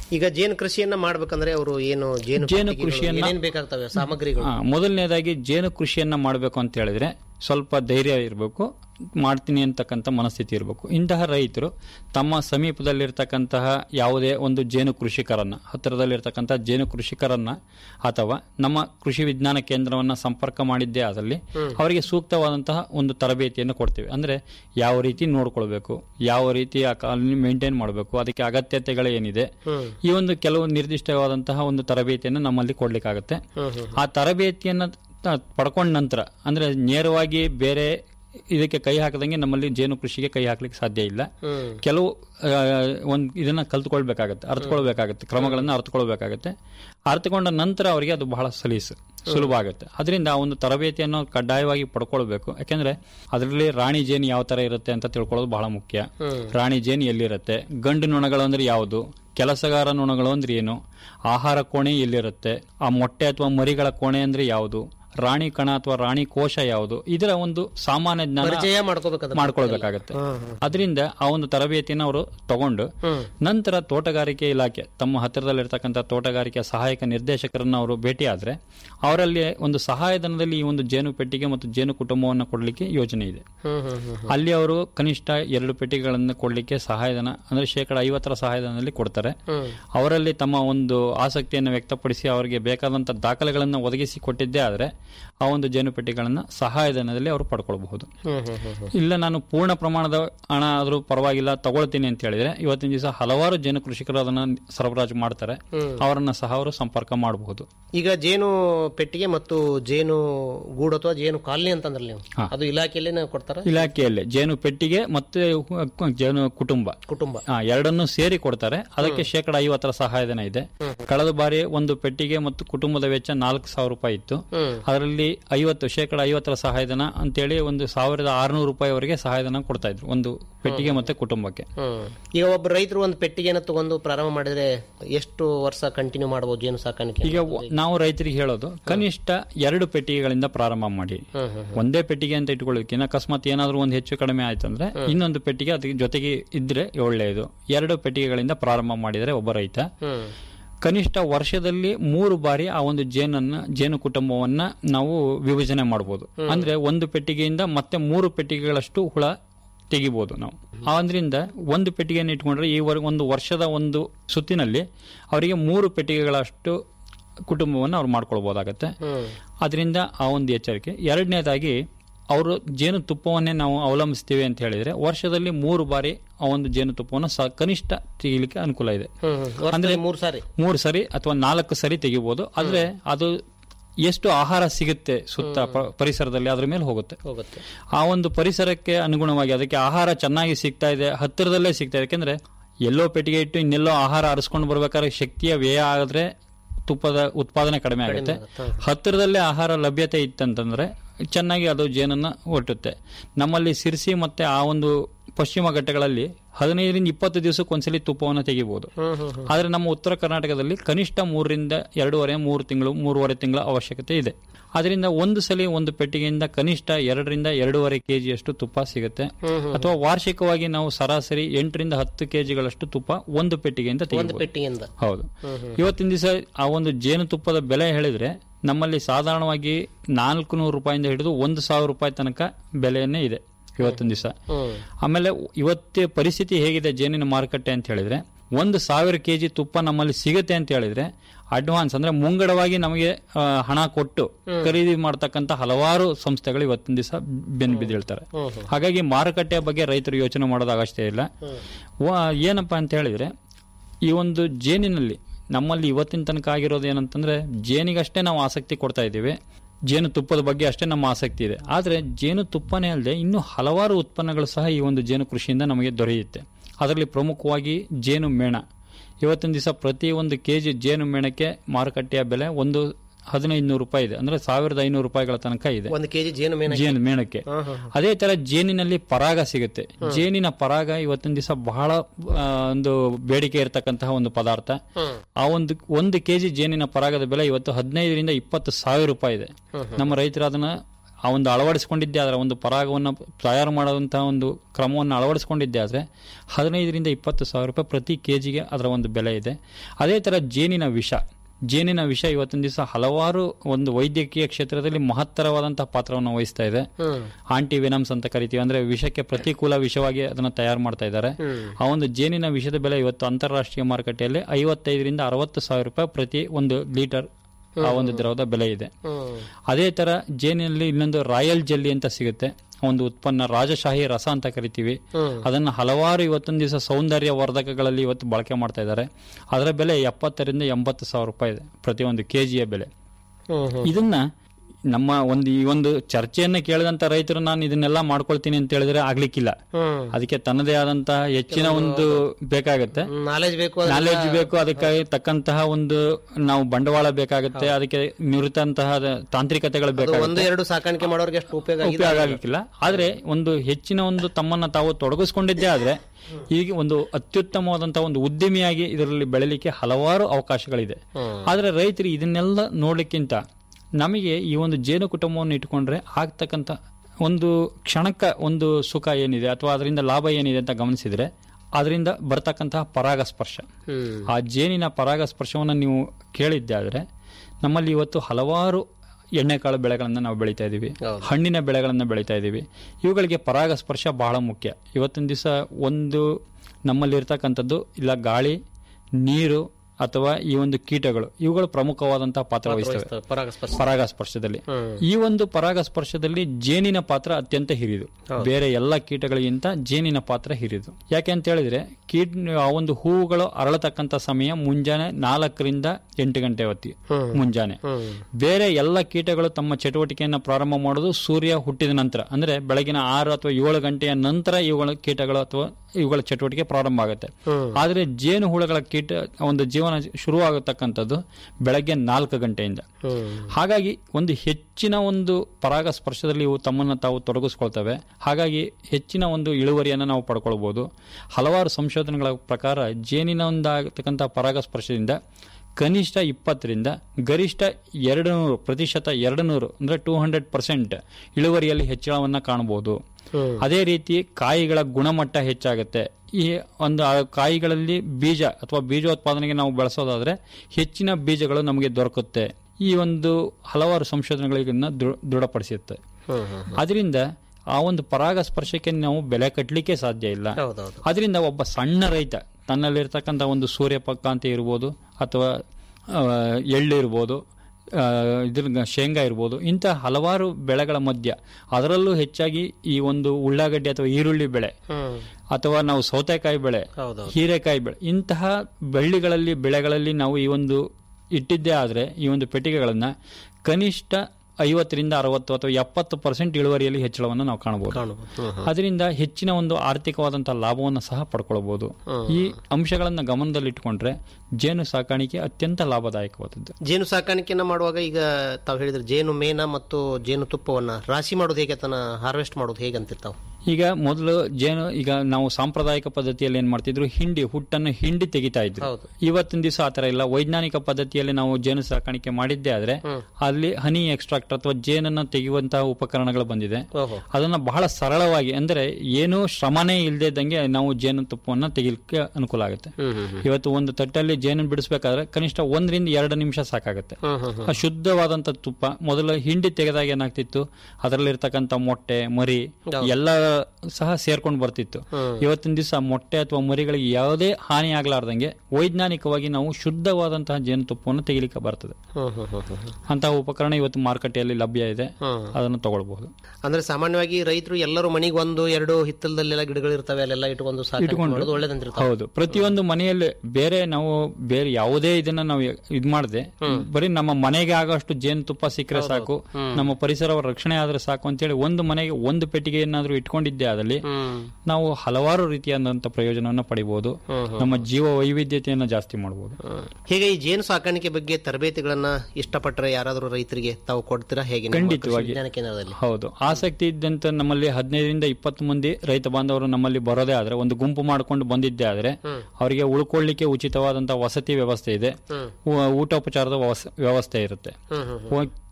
ಈಗ ಜೇನು ಕೃಷಿಯನ್ನ ಮಾಡ್ಬೇಕಂದ್ರೆ ಅವರು ಏನು ಜೇನು ಜೇನು ಪೆಟ್ಟಿಗೆಗಳು, ಕೃಷಿಯನ್ನ- ಏನೇನ್ ಬೇಕಾಗ್ತವೆ ಸಾಮಗ್ರಿಗಳು ಆ, ಮೊದಲನೇದಾಗಿ ಜೇನು ಕೃಷಿಯನ್ನ ಮಾಡಬೇಕು ಅಂತ ಹೇಳಿದ್ರೆ ಸ್ವಲ್ಪ ಧೈರ್ಯ ಇರಬೇಕು ಮಾಡ್ತೀನಿ ಅಂತಕ್ಕಂಥ ಮನಸ್ಥಿತಿ ಇರಬೇಕು ಇಂತಹ ರೈತರು ತಮ್ಮ ಸಮೀಪದಲ್ಲಿರ್ತಕ್ಕಂತಹ ಯಾವುದೇ ಒಂದು ಜೇನು ಕೃಷಿಕರನ್ನ ಹತ್ತಿರದಲ್ಲಿರ್ತಕ್ಕಂಥ ಜೇನು ಕೃಷಿಕರನ್ನ ಅಥವಾ ನಮ್ಮ ಕೃಷಿ ವಿಜ್ಞಾನ ಕೇಂದ್ರವನ್ನ ಸಂಪರ್ಕ ಮಾಡಿದ್ದೇ ಆದಲ್ಲಿ ಅವರಿಗೆ ಸೂಕ್ತವಾದಂತಹ ಒಂದು ತರಬೇತಿಯನ್ನು ಕೊಡ್ತೇವೆ ಅಂದ್ರೆ ಯಾವ ರೀತಿ ನೋಡ್ಕೊಳ್ಬೇಕು ಯಾವ ರೀತಿ ಆ ಕಾಲನಿ ಮೇಂಟೈನ್ ಮಾಡಬೇಕು ಅದಕ್ಕೆ ಅಗತ್ಯತೆಗಳು ಏನಿದೆ ಈ ಒಂದು ಕೆಲವು ನಿರ್ದಿಷ್ಟವಾದಂತಹ ಒಂದು ತರಬೇತಿಯನ್ನು ನಮ್ಮಲ್ಲಿ ಕೊಡ್ಲಿಕ್ಕಾಗತ್ತೆ ಆ ತರಬೇತಿಯನ್ನ ತ- ಪಡ್ಕೊಂಡ ನಂತರ ಅಂದ್ರೆ ನೇರವಾಗಿ ಬೇರೆ ಇದಕ್ಕೆ ಕೈ ಹಾಕದಂಗೆ ನಮ್ಮಲ್ಲಿ ಜೇನು ಕೃಷಿಗೆ ಕೈ ಹಾಕ್ಲಿಕ್ಕೆ ಸಾಧ್ಯ ಇಲ್ಲ ಕೆಲವು ಆ, ಒಂದ್ ಇದನ್ನ ಕಲ್ತ್ಕೊಳ್ಬೇಕಾಗತ್ತೆ ಅರ್ಥಕೊಳ್ಬೇಕಾಗತ್ತೆ ಕ್ರಮಗಳನ್ನ ಅರ್ಥಕೊಳ್ಬೇಕಾಗತ್ತೆ ಅರ್ಥಕೊಂಡ ನಂತರ ಅವರಿಗೆ ಅದು ಬಹಳ ಸಲೀಸು ಸುಲಭ ಆಗುತ್ತೆ ಅದರಿಂದ ಆ ಒಂದು ತರಬೇತಿಯನ್ನು ಕಡ್ಡಾಯವಾಗಿ ಪಡ್ಕೊಳ್ಬೇಕು ಯಾಕೆಂದ್ರೆ ಅದರಲ್ಲಿ ರಾಣಿ ಜೇನು ಯಾವ ತರ ಇರುತ್ತೆ ಅಂತ ತಿಳ್ಕೊಳ್ಳೋದು ಬಹಳ ಮುಖ್ಯ ರಾಣಿ ಜೇನು ಎಲ್ಲಿರುತ್ತೆ ಗಂಡು ನೊಣಗಳು ಅಂದ್ರೆ ಯಾವುದು ಕೆಲಸಗಾರ ನೊಣಗಳು ಅಂದ್ರೆ ಏನು ಆಹಾರ ಕೋಣೆ ಎಲ್ಲಿರುತ್ತೆ ಆ ಮೊಟ್ಟೆ ಅಥವಾ ಮರಿಗಳ ಕೋಣೆ ಅಂದ್ರೆ ಯಾವುದು ರಾಣಿ ಕಣ ಅಥವಾ ರಾಣಿ ಕೋಶ ಯಾವುದು ಇದರ ಒಂದು ಸಾಮಾನ್ಯ ಜ್ಞಾನ ಪರಿಚಯ ಮಾಡ್ಕೋಬೇಕಾದ್ರೆ ಮಾಡ್ಕೊಳ್ಬೇಕಾಗತ್ತೆ ಅದರಿಂದ ಆ ಒಂದು ತರಬೇತಿನ ಅವರು ತಗೊಂಡು ನಂತರ ತೋಟಗಾರಿಕೆ ಇಲಾಖೆ ತಮ್ಮ ಹತ್ತಿರದಲ್ಲಿರ್ತಕ್ಕಂಥ ತೋಟಗಾರಿಕೆ ಸಹಾಯಕ ನಿರ್ದೇಶಕರನ್ನ ಅವರು ಭೇಟಿ ಆದ್ರೆ ಅವರಲ್ಲಿ ಒಂದು ಸಹಾಯಧನದಲ್ಲಿ ಈ ಒಂದು ಜೇನು ಪೆಟ್ಟಿಗೆ ಮತ್ತು ಜೇನು ಕುಟುಂಬವನ್ನು ಕೊಡಲಿಕ್ಕೆ ಯೋಜನೆ ಇದೆ ಹ್ಮ್ ಹ್ಮ್ ಹ್ಮ್ ಅಲ್ಲಿ ಅವರು ಕನಿಷ್ಠ ಎರಡು ಪೆಟ್ಟಿಗೆಗಳನ್ನು ಕೊಡಲಿಕ್ಕೆ ಸಹಾಯಧನ ಅಂದ್ರೆ ಶೇಕಡ ಐವತ್ತರ ಸಹಾಯಧನದಲ್ಲಿ ಕೊಡ್ತಾರೆ ಅವರಲ್ಲಿ ತಮ್ಮ ಒಂದು ಆಸಕ್ತಿಯನ್ನು ವ್ಯಕ್ತಪಡಿಸಿ ಅವರಿಗೆ ಬೇಕಾದಂತ ದಾಖಲೆಗಳನ್ನು ಒದಗಿಸಿ ಕೊಟ್ಟಿದ್ದೇ ಆದ್ರೆ ಆ ಒಂದು ಜೇನು ಪೆಟ್ಟಿಗೆಗಳನ್ನ ಸಹಾಯಧನದಲ್ಲಿ ಅವರು ಪಡ್ಕೊಳ್ಬಹುದು ಹ್ಮ್ ಹ್ಮ್ ಹ್ಮ್ ಹ್ಮ್ ಇಲ್ಲ ನಾನು ಪೂರ್ಣ ಪ್ರಮಾಣದ ಹಣ ಆದ್ರೂ ಪರವಾಗಿಲ್ಲ ತಗೊಳ್ತೀನಿ ಅಂತ ಹೇಳಿದ್ರೆ ಇವತ್ತಿನ ದಿವಸ ಹಲವಾರು ಜೇನು ಕೃಷಿಕರು ಅದನ್ನ ಸರಬರಾಜು ಮಾಡ್ತಾರೆ ಅವರನ್ನ ಸಹ ಅವರು ಸಂಪರ್ಕ ಮಾಡಬಹುದು ಈಗ ಜೇನು ಪೆಟ್ಟಿಗೆ ಮತ್ತು ಜೇನು ಗೂಡು ಅಥವಾ ಜೇನು ಕಾಲನಿ ಅಂತಂದ್ರಲ್ಲ ನೀವು ಹಾ. ಅದು ಇಲಾಖೆಯಲ್ಲೇ ಕೊಡ್ತಾರ ಇಲಾಖೆಯಲ್ಲಿ ಜೇನು ಪೆಟ್ಟಿಗೆ ಮತ್ತು ಹು- ಜೇನು ಕುಟುಂಬ ಕುಟುಂಬ ಆ, ಎರಡನ್ನೂ ಸೇರಿ ಕೊಡ್ತಾರೆ ಅದಕ್ಕೆ ಶೇಕಡ ಐವತ್ತರ ಸಹಾಯಧನ ಇದೆ ಕಳೆದ ಬಾರಿ ಒಂದು ಪೆಟ್ಟಿಗೆ ಮತ್ತು ಕುಟುಂಬದ ವೆಚ್ಚ ನಾಲ್ಕು ಸಾವಿರ ರೂಪಾಯಿ ಇತ್ತು ಹ್ಮ್ ಅದರಲ್ಲಿ ಐವತ್ತು ಶೇಕಡ ಐವತ್ತರ ಸಹಾಯಧನ ಅಂತೇಳಿ ಒಂದು ಸಾವಿರದ ಆರುನೂರು ರೂಪಾಯಿವರೆಗೆ ಸಹಾಯಧನ ಕೊಡ್ತಾ ಇದ್ರು ಒಂದು ಪೆಟ್ಟಿಗೆ ಮತ್ತೆ ಕುಟುಂಬಕ್ಕೆ ಹ್ಮ್ ಈಗ ಒಬ್ಬ ರೈತರು ಒಂದು ಪೆಟ್ಟಿಗೆನ ತಗೊಂಡು ಪ್ರಾರಂಭ ಮಾಡಿದ್ರೆ ಎಷ್ಟು ವರ್ಷ ಕಂಟಿನ್ಯೂ ಮಾಡಬಹುದು ಜೇನು ಸಾಕಾಣಿಕೆ ಈಗ ವ- ನಾವು ರೈತರಿಗೆ ಹೇಳೋದು ಕನಿಷ್ಠ ಎರಡು ಪೆಟ್ಟಿಗೆಗಳಿಂದ ಪ್ರಾರಂಭ ಮಾಡಿ ಹ್ಮ್ ಹ್ಮ್ ಒಂದೇ ಪೆಟ್ಟಿಗೆ ಅಂತ ಇಟ್ಕೊಳ್ಳೋದಕ್ಕಿಂತ ಅಕಸ್ಮಾತ್ ಏನಾದ್ರೂ ಒಂದು ಹೆಚ್ಚು ಕಡಿಮೆ ಆಯ್ತಂದ್ರೆ ಇನ್ನೊಂದು ಪೆಟ್ಟಿಗೆ ಅದಕ್ಕೆ ಜೊತೆಗೆ ಇದ್ರೆ ಒಳ್ಳೆಯದು ಎರಡು ಪೆಟ್ಟಿಗೆಗಳಿಂದ ಪ್ರಾರಂಭ ಮಾಡಿದರೆ ಒಬ್ಬ ರೈತ ಹ್ಮ್ ಕನಿಷ್ಠ ವರ್ಷದಲ್ಲಿ ಮೂರು ಬಾರಿ ಆ ಒಂದು ಜೇನನ್ನ ಜೇನು ಕುಟುಂಬವನ್ನ ನಾವು ವಿಭಜನೆ ಮಾಡಬಹುದು ಅಂದ್ರೆ ಒಂದು ಪೆಟ್ಟಿಗೆಯಿಂದ ಮತ್ತೆ ಮೂರು ಪೆಟ್ಟಿಗೆಗಳಷ್ಟು ಹುಳ ತೆಗಿಬಹುದು ನಾವು ಆದ್ರಿಂದ ಒಂದು ಪೆಟ್ಟಿಗೆಯನ್ನು ಇಟ್ಕೊಂಡ್ರೆ ಈ ವರ್- ಒಂದು ವರ್ಷದ ಒಂದು ಸುತ್ತಿನಲ್ಲಿ ಅವರಿಗೆ ಮೂರು ಪೆಟ್ಟಿಗೆಗಳಷ್ಟು ಕುಟುಂಬವನ್ನು ಅವ್ರು ಮಾಡ್ಕೊಳ್ಬಹುದಾಗತ್ತೆ ಹ್ಮ್ ಅದರಿಂದ ಆ ಒಂದು ಎಚ್ಚರಿಕೆ ಎರಡನೇದಾಗಿ ಅವರು ಜೇನು ತುಪ್ಪವನ್ನೇ ನಾವು ಅವಲಂಬಿಸ್ತೀವಿ ಅಂತ ಹೇಳಿದ್ರೆ ವರ್ಷದಲ್ಲಿ ಮೂರು ಬಾರಿ ಆ ಒಂದು ಜೇನು ತುಪ್ಪವನ್ನು ಸ ಕನಿಷ್ಠ ತೆಗಿಲಿಕ್ಕೆ ಅನುಕೂಲ ಇದೆ ಹ್ಮ್ ಹ್ಮ್ ವರ್ಷದಲ್ಲಿ ಮೂರು ಸಾರಿ ಮೂರು ಸರಿ ಅಥವಾ ನಾಲ್ಕು ಸರಿ ತೆಗಿಬಹುದು ಆದ್ರೆ ಅದು ಎಷ್ಟು ಆಹಾರ ಸಿಗುತ್ತೆ ಸುತ್ತ ಪ- ಪರಿಸರದಲ್ಲಿ ಅದ್ರ ಮೇಲೆ ಹೋಗುತ್ತೆ ಹೋಗುತ್ತೆ ಆ ಒಂದು ಪರಿಸರಕ್ಕೆ ಅನುಗುಣವಾಗಿ ಅದಕ್ಕೆ ಆಹಾರ ಚೆನ್ನಾಗಿ ಸಿಗ್ತಾ ಇದೆ ಹತ್ತಿರದಲ್ಲೇ ಸಿಗ್ತಾ ಇದೆ ಯಾಕೆಂದ್ರೆ ಎಲ್ಲೋ ಪೆಟ್ಟಿಗೆ ಇಟ್ಟು ಇನ್ನೆಲ್ಲೋ ಆಹಾರ ಅರಸ್ಕೊಂಡು ಬರ್ಬೇಕಾದ್ರೆ ಶಕ್ತಿಯ ವ್ಯಯ ಆದ್ರೆ ತುಪ್ಪದ ಉತ್ಪಾದನೆ ಕಡಿಮೆ ಆಗುತ್ತೆ ಹತ್ತಿರದಲ್ಲೇ ಆಹಾರ ಲಭ್ಯತೆ ಇತ್ತಂತಂದ್ರೆ ಚೆನ್ನಾಗಿ ಅದು ಜೇನನ್ನ ಒಟ್ಟುತ್ತೆ ನಮ್ಮಲ್ಲಿ ಸಿರ್ಸಿ ಮತ್ತೆ ಆ ಒಂದು ಪಶ್ಚಿಮ ಘಟ್ಟಗಳಲ್ಲಿ ಹದಿನೈದರಿಂದ ಇಪ್ಪತ್ತು ದಿವಸಕ್ಕೆ ಒಂದ್ಸಲಿ ತುಪ್ಪವನ್ನು ತೆಗಿಬಹುದು ಹ್ಮ್ ಹ್ಮ್ ಹ್ಮ್ ಆದ್ರೆ ನಮ್ಮ ಉತ್ತರ ಕರ್ನಾಟಕದಲ್ಲಿ ಕನಿಷ್ಠ ಮೂರರಿಂದ ಎರಡೂವರೆ ಮೂರು ತಿಂಗಳು ಮೂರುವರೆ ತಿಂಗಳ ಅವಶ್ಯಕತೆ ಇದೆ ಅದರಿಂದ ಒಂದು ಸಲ ಒಂದು ಪೆಟ್ಟಿಗೆಯಿಂದ ಕನಿಷ್ಠ ಎರಡರಿಂದ ಎರಡೂವರೆ ಕೆಜಿಯಷ್ಟು ತುಪ್ಪ ಸಿಗುತ್ತೆ ಅಥವಾ ವಾರ್ಷಿಕವಾಗಿ ನಾವು ಸರಾಸರಿ ಎಂಟರಿಂದ ಹತ್ತು ಕೆಜಿಗಳಷ್ಟು ತುಪ್ಪ ಒಂದು ಪೆಟ್ಟಿಗೆಯಿಂದ ಒಂದು ತೆಗಿಬಹುದು ಪೆಟ್ಟಿಗೆಯಿಂದ ಹೌದು ಇವತ್ತಿನ ದಿವಸ ಆ ಒಂದು ಜೇನುತುಪ್ಪದ ಬೆಲೆ ಹೇಳಿದ್ರೆ ನಮ್ಮಲ್ಲಿ ಸಾಧಾರಣವಾಗಿ ನಾಲ್ಕು ನೂರು ರೂಪಾಯಿಂದ ಹಿಡಿದು ಒಂದು ಸಾವಿರ ರೂಪಾಯಿ ತನಕ ಬೆಲೆಯನ್ನೇ ಇದೆ ಇವತ್ತಿನ ದಿವಸ ಹ್ಮ್ ಆಮೇಲೆ ಇವತ್ತೇ ಪರಿಸ್ಥಿತಿ ಹೇಗಿದೆ ಜೇನಿನ ಮಾರುಕಟ್ಟೆ ಅಂತ ಹೇಳಿದ್ರೆ ಒಂದು ಸಾವಿರ ಕೆಜಿ ತುಪ್ಪ ನಮ್ಮಲ್ಲಿ ಸಿಗುತ್ತೆ ಅಂತ ಹೇಳಿದ್ರೆ ಅಡ್ವಾನ್ಸ್ ಅಂದ್ರೆ ಮುಂಗಡವಾಗಿ ನಮಗೆ ಆ, ಹಣ ಕೊಟ್ಟು ಖರೀದಿ ಮಾಡ್ತಕ್ಕಂತ ಹಲವಾರು ಸಂಸ್ಥೆಗಳು ಇವತ್ತಿನ ದಿವಸ ಬೆನ್ನು ಬಿದ್ದಿಳ್ತಾರೆ ಹಾಗಾಗಿ ಮಾರುಕಟ್ಟೆಯ ಬಗ್ಗೆ ರೈತರು ಯೋಚನೆ ಮಾಡೋದು ಅಗತ್ಯ ಇಲ್ಲ ವ- ಏನಪ್ಪಾ ಅಂತ ಹೇಳಿದ್ರೆ ಈ ಒಂದು ಜೇನಿನಲ್ಲಿ ನಮ್ಮಲ್ಲಿ ಇವತ್ತಿನ ತನಕ ಆಗಿರೋದು ಏನಂತಂದ್ರೆ ಜೇನಿಗಷ್ಟೇ ನಾವು ಆಸಕ್ತಿ ಕೊಡ್ತಾ ಇದ್ದೀವಿ ಜೇನು ತುಪ್ಪದ ಬಗ್ಗೆ ಅಷ್ಟೇ ನಮ್ಮ ಆಸಕ್ತಿ ಇದೆ ಆದರೆ ಜೇನು ತುಪ್ಪನೇ ಅಲ್ಲದೆ ಇನ್ನೂ ಹಲವಾರು ಉತ್ಪನ್ನಗಳು ಸಹ ಈ ಒಂದು ಜೇನು ಕೃಷಿಯಿಂದ ನಮಗೆ ದೊರೆಯುತ್ತೆ ಅದರಲ್ಲಿ ಪ್ರಮುಖವಾಗಿ ಜೇನು ಮೇಣ ಇವತ್ತಿನ ದಿವಸ ಪ್ರತಿ ಒಂದು ಕೆಜಿ ಜೇನು ಮೇಣಕ್ಕೆ ಮಾರುಕಟ್ಟೆಯ ಬೆಲೆ ಒಂದು ಹದಿನೈದು ನೂರು ರೂಪಾಯಿ ಇದೆ ಅಂದ್ರೆ ಸಾವಿರದ ಐನೂರು ರೂಪಾಯಿಗಳ ತನಕ ಇದೆ ಒಂದು ಕೆಜಿ ಜೇನು ಮೇನ ಜೇನು ಮೇಣಕ್ಕೆ ಅದೇ ತರ ಜೇನಿನಲ್ಲಿ ಪರಾಗ ಸಿಗುತ್ತೆ ಜೇನಿನ ಪರಾಗ ಇವತ್ತಿನ ದಿವಸ ಬಹಳ ಆ, ಒಂದು ಬೇಡಿಕೆ ಇರತಕ್ಕಂತಹ ಒಂದು ಪದಾರ್ಥ ಆ ಒಂದು ಒಂದು ಕೆಜಿ ಜೇನಿನ ಪರಾಗದ ಬೆಲೆ ಇವತ್ತು ಹದಿನೈದರಿಂದ ಇಪ್ಪತ್ತು ಸಾವಿರ ರೂಪಾಯಿ ಇದೆ ನಮ್ಮ ರೈತರು ಅದನ್ನ ಆ ಒಂದು ಅಳವಡಿಸಿಕೊಂಡಿದ್ದೆ ಅದರ ಒಂದು ಪರಾಗವನ್ನು ತಯಾರು ಮಾಡುವಂತಹ ಒಂದು ಕ್ರಮವನ್ನು ಅಳವಡಿಸಿಕೊಂಡಿದ್ದೆ ಆದರೆ ಹದಿನೈದರಿಂದ ಇಪ್ಪತ್ತು ಸಾವಿರ ರೂಪಾಯಿ ಪ್ರತಿ ಕೆಜಿಗೆ ಅದರ ಒಂದು ಬೆಲೆ ಇದೆ ಅದೇ ಥರ ಜೇನಿನ ವಿಷ ಜೇನಿನ ವಿಷ ಇವತ್ತಿನ ದಿವಸ ಹಲವಾರು ಒಂದು ವೈದ್ಯಕೀಯ ಕ್ಷೇತ್ರದಲ್ಲಿ ಮಹತ್ತರವಾದಂತಹ ಪಾತ್ರವನ್ನು ವಹಿಸ್ತಾ ಇದೆ ಆಂಟಿ ವೆನಮ್ಸ್ ಅಂತ ಕರಿತೀವಿ ಅಂದ್ರೆ ವಿಷಕ್ಕೆ ಪ್ರತಿಕೂಲ ವಿಷವಾಗಿ ಅದನ್ನ ತಯಾರು ಮಾಡ್ತಾ ಇದ್ದಾರೆ ಆ ಒಂದು ಜೇನಿನ ವಿಷದ ಬೆಲೆ ಇವತ್ತು ಅಂತಾರಾಷ್ಟ್ರೀಯ ಮಾರುಕಟ್ಟೆಯಲ್ಲಿ ಐವತ್ತೈದರಿಂದ ಅರವತ್ತು ಸಾವಿರ ರೂಪಾಯಿ ಪ್ರತಿ ಒಂದು ಲೀಟರ್ ಆ ಒಂದು ದ್ರವದ ಬೆಲೆ ಇದೆ ಅದೇ ತರ ಜೇನಿನಲ್ಲಿ ಇನ್ನೊಂದು ರಾಯಲ್ ಜೆಲ್ಲಿ ಅಂತ ಸಿಗುತ್ತೆ ಒಂದು ಉತ್ಪನ್ನ ರಾಜಶಾಹಿ ರಸ ಅಂತ ಕರಿತೀವಿ ಅದನ್ನ ಹಲವಾರು ಇವತ್ತೊಂದು ದಿವಸ ಸೌಂದರ್ಯ ವರ್ಧಕಗಳಲ್ಲಿ ಇವತ್ತು ಬಳಕೆ ಮಾಡ್ತಾ ಇದ್ದಾರೆ ಅದರ ಬೆಲೆ ಎಪ್ಪತ್ತರಿಂದ ಎಂಬತ್ತು ಸಾವಿರ ರೂಪಾಯಿ ಇದೆ ಪ್ರತಿಯೊಂದು ಕೆಜಿಯ ಬೆಲೆ ಇದನ್ನ ನಮ್ಮ ಒಂದು ಈ ಒಂದು ಚರ್ಚೆಯನ್ನ ಕೇಳಿದಂತ ರೈತರು ನಾನು ಇದನ್ನೆಲ್ಲ ಮಾಡ್ಕೊಳ್ತೀನಿ ಅಂತ ಹೇಳಿದ್ರೆ ಆಗ್ಲಿಕ್ಕಿಲ್ಲ ಅದಕ್ಕೆ ತನ್ನದೇ ಆದಂತಹ ಹೆಚ್ಚಿನ ಒಂದು ಬೇಕಾಗತ್ತೆ ನಾಲೆಜ್ ಬೇಕು ನಾಲೆಜ್ ಬೇಕು ಅದಕ್ಕಾಗಿ ತಕ್ಕಂತಹ ಒಂದು ನಾವು ಬಂಡವಾಳ ಬೇಕಾಗುತ್ತೆ ಅದಕ್ಕೆ ನುರಿತಂತಹ ತಾಂತ್ರಿಕತೆಗಳು ಬೇಕಾಗುತ್ತೆ ಒಂದು ಎರಡು ಸಾಕಾಣಿಕೆ ಮಾಡೋರಿಗೆ ಅಷ್ಟು ಉಪಯೋಗ ಆಗಿದೆ ಉಪಯೋಗ ಆಗಲಿಕ್ಕಿಲ್ಲ ಆದ್ರೆ ಒಂದು ಹೆಚ್ಚಿನ ಒಂದು ತಮ್ಮನ್ನ ತಾವು ತೊಡಗಿಸ್ಕೊಂಡಿದ್ದೇ ಆದ್ರೆ ಈಗ ಒಂದು ಅತ್ಯುತ್ತಮವಾದಂತಹ ಒಂದು ಉದ್ಯಮಿಯಾಗಿ ಇದರಲ್ಲಿ ಬೆಳಲಿಕ್ಕೆ ಹಲವಾರು ಅವಕಾಶಗಳಿದೆ ಆದ್ರೆ ರೈತರು ಇದನ್ನೆಲ್ಲ ನೋಡ್ಲಿಕ್ಕಿಂತ ನಮಗೆ ಈ ಒಂದು ಜೇನು ಕುಟುಂಬವನ್ನು ಇಟ್ಕೊಂಡ್ರೆ ಆಗ್ತಕ್ಕಂಥ ಒಂದು ಕ್ಷಣಕ್ಕ ಒಂದು ಸುಖ ಏನಿದೆ ಅಥವಾ ಅದರಿಂದ ಲಾಭ ಏನಿದೆ ಅಂತ ಗಮನಿಸಿದ್ರೆ ಅದರಿಂದ ಬರ್ತಕ್ಕಂತಹ ಪರಾಗಸ್ಪರ್ಶ ಆ ಜೇನಿನ ಪರಾಗಸ್ಪರ್ಶವನ್ನು ನೀವು ಕೇಳಿದ್ದೆ ಆದ್ರೆ ನಮ್ಮಲ್ಲಿ ಇವತ್ತು ಹಲವಾರು ಎಣ್ಣೆಕಾಳು ಬೆಳೆಗಳನ್ನು ನಾವು ಬೆಳೀತಾ ಇದ್ದೀವಿ ಹಣ್ಣಿನ ಬೆಳೆಗಳನ್ನು ಬೆಳೀತಾ ಇದ್ದೀವಿ ಇವುಗಳಿಗೆ ಪರಾಗಸ್ಪರ್ಶ ಬಹಳ ಮುಖ್ಯ ಇವತ್ತಿನ ದಿವಸ ಒಂದು ನಮ್ಮಲ್ಲಿರ್ತಕ್ಕಂಥದ್ದು ಇಲ್ಲ ಗಾಳಿ ನೀರು ಅಥವಾ ಈ ಒಂದು ಕೀಟಗಳು ಇವುಗಳು ಪ್ರಮುಖವಾದಂತಹ ಪಾತ್ರ ವಹಿಸ್ತವೆ ಪರಾಗಸ್ಪರ್ಶ ಪರಾಗಸ್ಪರ್ಶದಲ್ಲಿ ಈ ಒಂದು ಪರಾಗಸ್ಪರ್ಶದಲ್ಲಿ ಜೇನಿನ ಪಾತ್ರ ಅತ್ಯಂತ ಹಿರಿದು ಬೇರೆ ಎಲ್ಲ ಕೀಟಗಳಿಗಿಂತ ಜೇನಿನ ಪಾತ್ರ ಹಿರಿದು ಯಾಕೆ ಅಂತ ಹೇಳಿದ್ರೆ ಕೀಟ್ ಆ ಒಂದು ಹೂವುಗಳು ಅರಳತಕ್ಕಂತ ಸಮಯ ಮುಂಜಾನೆ ನಾಲ್ಕರಿಂದ ಎಂಟು ಗಂಟೆ ಹೊತ್ತಿ ಮುಂಜಾನೆ ಬೇರೆ ಎಲ್ಲ ಕೀಟಗಳು ತಮ್ಮ ಚಟುವಟಿಕೆಯನ್ನ ಪ್ರಾರಂಭ ಮಾಡೋದು ಸೂರ್ಯ ಹುಟ್ಟಿದ ನಂತರ ಅಂದ್ರೆ ಬೆಳಗಿನ ಆರು ಅಥವಾ ಏಳು ಗಂಟೆಯ ನಂತರ ಇವುಗಳ ಕೀಟಗಳು ಅಥವಾ ಇವುಗಳ ಚಟುವಟಿಕೆ ಪ್ರಾರಂಭ ಆಗುತ್ತೆ ಆದ್ರೆ ಜೇನು ಹುಳಗಳ ಕೀಟ ಒಂದು ಜೀವನ ಶುರುವಾಗತಕ್ಕಂಥದ್ದು ಬೆಳಗ್ಗೆ ನಾಲ್ಕು ಗಂಟೆಯಿಂದ ಹಾಗಾಗಿ ಒಂದು ಹೆಚ್ಚಿನ ಒಂದು ಪರಾಗಸ್ಪರ್ಶದಲ್ಲಿ ಇವು ತಮ್ಮನ್ನು ತಾವು ತೊಡಗಿಸ್ಕೊಳ್ತವೆ ಹಾಗಾಗಿ ಹೆಚ್ಚಿನ ಒಂದು ಇಳುವರಿಯನ್ನು ನಾವು ಪಡ್ಕೊಳ್ಬಹುದು ಹಲವಾರು ಸಂಶೋಧನೆಗಳ ಪ್ರಕಾರ ಜೇನಿನ ಒಂದಾಗತಕ್ಕಂಥ ಪರಾಗಸ್ಪರ್ಶದಿಂದ ಕನಿಷ್ಠ ಇಪ್ಪತ್ತರಿಂದ ಗರಿಷ್ಠ ಎರಡು ನೂರು ಪ್ರತಿಶತ ಎರಡು ನೂರು ಅಂದ್ರೆ ಟೂ ಹಂಡ್ರೆಡ್ ಪರ್ಸೆಂಟ್ ಇಳುವರಿಯಲ್ಲಿ ಹೆಚ್ಚಳವನ್ನ ಕಾಣಬಹುದು ಅದೇ ರೀತಿ ಕಾಯಿಗಳ ಗುಣಮಟ್ಟ ಹೆಚ್ಚಾಗುತ್ತೆ ಈ ಒಂದು ಆ ಕಾಯಿಗಳಲ್ಲಿ ಬೀಜ ಅಥವಾ ಬೀಜೋತ್ಪಾದನೆಗೆ ನಾವು ಬಳಸೋದಾದ್ರೆ ಹೆಚ್ಚಿನ ಬೀಜಗಳು ನಮಗೆ ದೊರಕುತ್ತೆ ಈ ಒಂದು ಹಲವಾರು ಸಂಶೋಧನೆಗಳಿಗನ್ನ ದೃ- ದೃಢಪಡಿಸುತ್ತೆ ಅದರಿಂದ ಆ ಒಂದು ಪರಾಗಸ್ಪರ್ಶಕ್ಕೆ ನಾವು ಬೆಲೆ ಕಟ್ಟಲಿಕ್ಕೆ ಸಾಧ್ಯ ಇಲ್ಲ ಹೌದೌದು ಅದರಿಂದ ಒಬ್ಬ ಸಣ್ಣ ರೈತ ತನ್ನಲ್ಲಿರ್ತಕ್ಕಂಥ ಒಂದು ಸೂರ್ಯಪಕ್ಕಾಂತಿ ಇರ್ಬೋದು ಅಥವಾ ಆ, ಎಳ್ಳು ಇರ್ಬೋದು ಆ, ಇದ್ರ ಶೇಂಗಾ ಇರ್ಬೋದು ಇಂಥ ಹಲವಾರು ಬೆಳೆಗಳ ಮಧ್ಯ ಅದರಲ್ಲೂ ಹೆಚ್ಚಾಗಿ ಈ ಒಂದು ಉಳ್ಳಾಗಡ್ಡಿ ಅಥವಾ ಈರುಳ್ಳಿ ಬೆಳೆ ಅಥವಾ ನಾವು ಸೌತೆಕಾಯಿ ಬೆಳೆ ಹೌದೌದು ಹೀರೆಕಾಯಿ ಬೆಳೆ ಇಂತಹ ಬೆಳ್ಳಿಗಳಲ್ಲಿ ಬೆಳೆಗಳಲ್ಲಿ ನಾವು ಈ ಒಂದು ಇಟ್ಟಿದ್ದೇ ಆದ್ರೆ ಈ ಒಂದು ಪೆಟ್ಟಿಗೆಗಳನ್ನ ಕನಿಷ್ಠ ಐವತ್ತರಿಂದ ಅರವತ್ತು ಅಥವಾ ಎಪ್ಪತ್ತು ಪರ್ಸೆಂಟ್ ಇಳುವರಿಯಲ್ಲಿ ಹೆಚ್ಚಳವನ್ನು ನಾವು ಕಾಣಬಹುದು ಕಾಣಬಹುದು ಅದರಿಂದ ಹೆಚ್ಚಿನ ಒಂದು ಆರ್ಥಿಕವಾದಂತಹ ಲಾಭವನ್ನು ಸಹ ಪಡ್ಕೊಳ್ಬಹುದು ಈ ಅಂಶಗಳನ್ನ ಗಮನದಲ್ಲಿಟ್ಟುಕೊಂಡ್ರೆ ಜೇನು ಸಾಕಾಣಿಕೆ ಅತ್ಯಂತ ಲಾಭದಾಯಕವಾದದ್ದು ಜೇನು ಸಾಕಾಣಿಕೆನ ಮಾಡುವಾಗ ಈಗ ತಾವು ಹೇಳಿದ್ರೆ ಜೇನು ಮೇನ ಮತ್ತು ಜೇನು ತುಪ್ಪವನ್ನ ರಾಶಿ ಮಾಡೋದು ಹೇಗೆ ತನ್ನ ಹಾರ್ವೆಸ್ಟ್ ಮಾಡೋದು ಹೇಗೆ ಅಂತಿರ್ತಾವ ಈಗ ಮೊದಲು ಜೇನು ಈಗ ನಾವು ಸಾಂಪ್ರದಾಯಿಕ ಪದ್ಧತಿಯಲ್ಲಿ ಏನ್ ಮಾಡ್ತಿದ್ರು ಹಿಂಡಿ ಹುಟ್ಟನ್ನು ಹಿಂಡಿ ತೆಗಿತಾ ಇದ್ರು ಹೌದು. ಇವತ್ತಿನ ದಿವಸ ಆತರ ಇಲ್ಲ ವೈಜ್ಞಾನಿಕ ಪದ್ಧತಿಯಲ್ಲಿ ನಾವು ಜೇನು ಸಾಕಾಣಿಕೆ ಮಾಡಿದ್ದೇ ಆದ್ರೆ ಅಲ್ಲಿ ಹನಿ ಎಕ್ಸ್ಟ್ರಾಕ್ಟರ್ ಅಥವಾ ಜೇನನ್ನ ತೆಗೆಯುವಂತಹ ಉಪಕರಣಗಳು ಬಂದಿದೆ ಓಹೋ ಅದನ್ನ ಬಹಳ ಸರಳವಾಗಿ ಅಂದ್ರೆ ಏನು ಶ್ರಮನೇ ಇಲ್ಲದೆ ನಾವು ಜೇನು ತುಪ್ಪವನ್ನ ತೆಗಿಲಿಕ್ಕೆ ಅನುಕೂಲ ಆಗುತ್ತೆ ಹ್ಮ್ ಹ್ಮ್ ಇವತ್ತು ಒಂದು ತಟ್ಟಲ್ಲಿ ಜೇನು ಬಿಡಿಸ್ಬೇಕಾದ್ರೆ ಕನಿಷ್ಠ ಒಂದರಿಂದ ಎರಡು ನಿಮಿಷ ಸಾಕಾಗುತ್ತೆ ಹ್ಮ್ ಹ್ಮ್ ಆ ಶುದ್ಧವಾದಂತ ತುಪ್ಪ ಮೊದಲು ಹಿಂಡಿ ತೆಗೆದಾಗ ಏನಾಗ್ತಿತ್ತು ಅದರಲ್ಲಿರ್ತಕ್ಕಂಥ ಮೊಟ್ಟೆ ಮರಿ ಎಲ್ಲ ಸಹ ಸೇರ್ಕೊಂಡು ಬರ್ತಿತ್ತು ಇವತ್ತಿನ ದಿವಸ ಮೊಟ್ಟೆ ಅಥವಾ ಮರಿಗಳಿಗೆ ಯಾವುದೇ ಹಾನಿ ಆಗ್ಲಾರ್ದಂಗೆ ವೈಜ್ಞಾನಿಕವಾಗಿ ನಾವು ಶುದ್ಧವಾದಂತಹ ಜೇನುತುಪ್ಪವನ್ನು ತೆಗಿಲಿಕ್ಕೆ ಬರ್ತದೆ ಹ್ಮ್ ಹ್ಮ್ ಹ್ಮ್ ಹ್ಮ್ ಹ್ಮ್. ಅಂತಹ ಉಪಕರಣ ಇವತ್ತು ಮಾರುಕಟ್ಟೆಯಲ್ಲಿ ಲಭ್ಯ ಇದೆ ಹ್ಮ್. ಅದನ್ನು ತಗೊಳ್ಬಹುದು ಅಂದ್ರೆ ಸಾಮಾನ್ಯವಾಗಿ ರೈತರು ಎಲ್ಲರೂ ಮನೆಗೆ ಒಂದು ಎರಡು ಹಿತ್ತಲದಲ್ಲೆಲ್ಲ ಗಿಡಗಳು ಇರ್ತವೆ ಅಲ್ಲೆಲ್ಲ ಇಟ್ಕೊಂಡು ಸಾಕಾಣಿಕೆ ಮಾಡೋದು ಒಳ್ಳೇದಂತಿರ್ತಾವೆ ಹೌದು ಪ್ರತಿಯೊಂದು ಮನೆಯಲ್ಲಿ ಬೇರೆ ನಾವು ಬೇರೆ ಯಾವುದೇ ಇದನ್ನ ನಾವು ಇದ್ ಮಾಡದೆ ಬರೀ ನಮ್ಮ ಮನೆಗೆ ಆಗೋಷ್ಟು ಜೇನುತುಪ್ಪ ಸಿಕ್ಕರೆ ಸಾಕು ನಮ್ಮ ಪರಿಸರ ರಕ್ಷಣೆ ಆದ್ರೆ ಸಾಕು ಅಂತೇಳಿ ಒಂದು ಮನೆಗೆ ಒಂದು ಪೆಟ್ಟಿಗೆ ಏನಾದ್ರೂ ಇಟ್ಕೊಂಡಿದ್ದೆ ಆದಲ್ಲಿ ಹ್ಮ್ ನಾವು ಹಲವಾರು ರೀತಿಯಾದಂತ ಪ್ರಯೋಜನವನ್ನ ಪಡಿಬಹುದು ನಮ್ಮ ಜೀವ ವೈವಿಧ್ಯತೆಯನ್ನ ಜಾಸ್ತಿ ಮಾಡಬಹುದು ಹ್ಮ್. ಹೀಗೆ ಈ ಜೇನು ಸಾಕಾಣಿಕೆ ಬಗ್ಗೆ ತರಬೇತಿಗಳನ್ನ ಇಷ್ಟಪಟ್ಟರೆ ಯಾರಾದರೂ ರೈತರಿಗೆ ತಾವು ಕೊಡ್ತೀರಾ ಹೇಗೆ ನಿಮ್ಮ ಖಂಡಿತವಾಗಿ. ಕೃಷಿ ವಿಜ್ಞಾನ ಕೇಂದ್ರದಲ್ಲಿ ಹೌದು ಆಸಕ್ತಿ ಇದ್ದಂತ ನಮ್ಮಲ್ಲಿ ಹದಿನೈದರಿಂದ ಇಪ್ಪತ್ತು ಮಂದಿ ರೈತ ಬಾಂಧವರು ನಮ್ಮಲ್ಲಿ ಬರೋದೇ ಆದ್ರೆ ಒಂದು ಗುಂಪು ಮಾಡ್ಕೊಂಡು ಬಂದಿದ್ದೆ ಆದ್ರೆ ಅವರಿಗೆ ಉಳ್ಕೊಳ್ಳಿಕ್ಕೆ ಉಚಿತವಾದಂತಹ ವಸತಿ ವ್ಯವಸ್ಥೆ ಇದೆ ಊ- ಊಟೋಪಚಾರದ ವಸ- ವ್ಯವಸ್ಥೆ ಇರುತ್ತೆ ಹ್ಮ್ ಹ್ಮ್ ವ-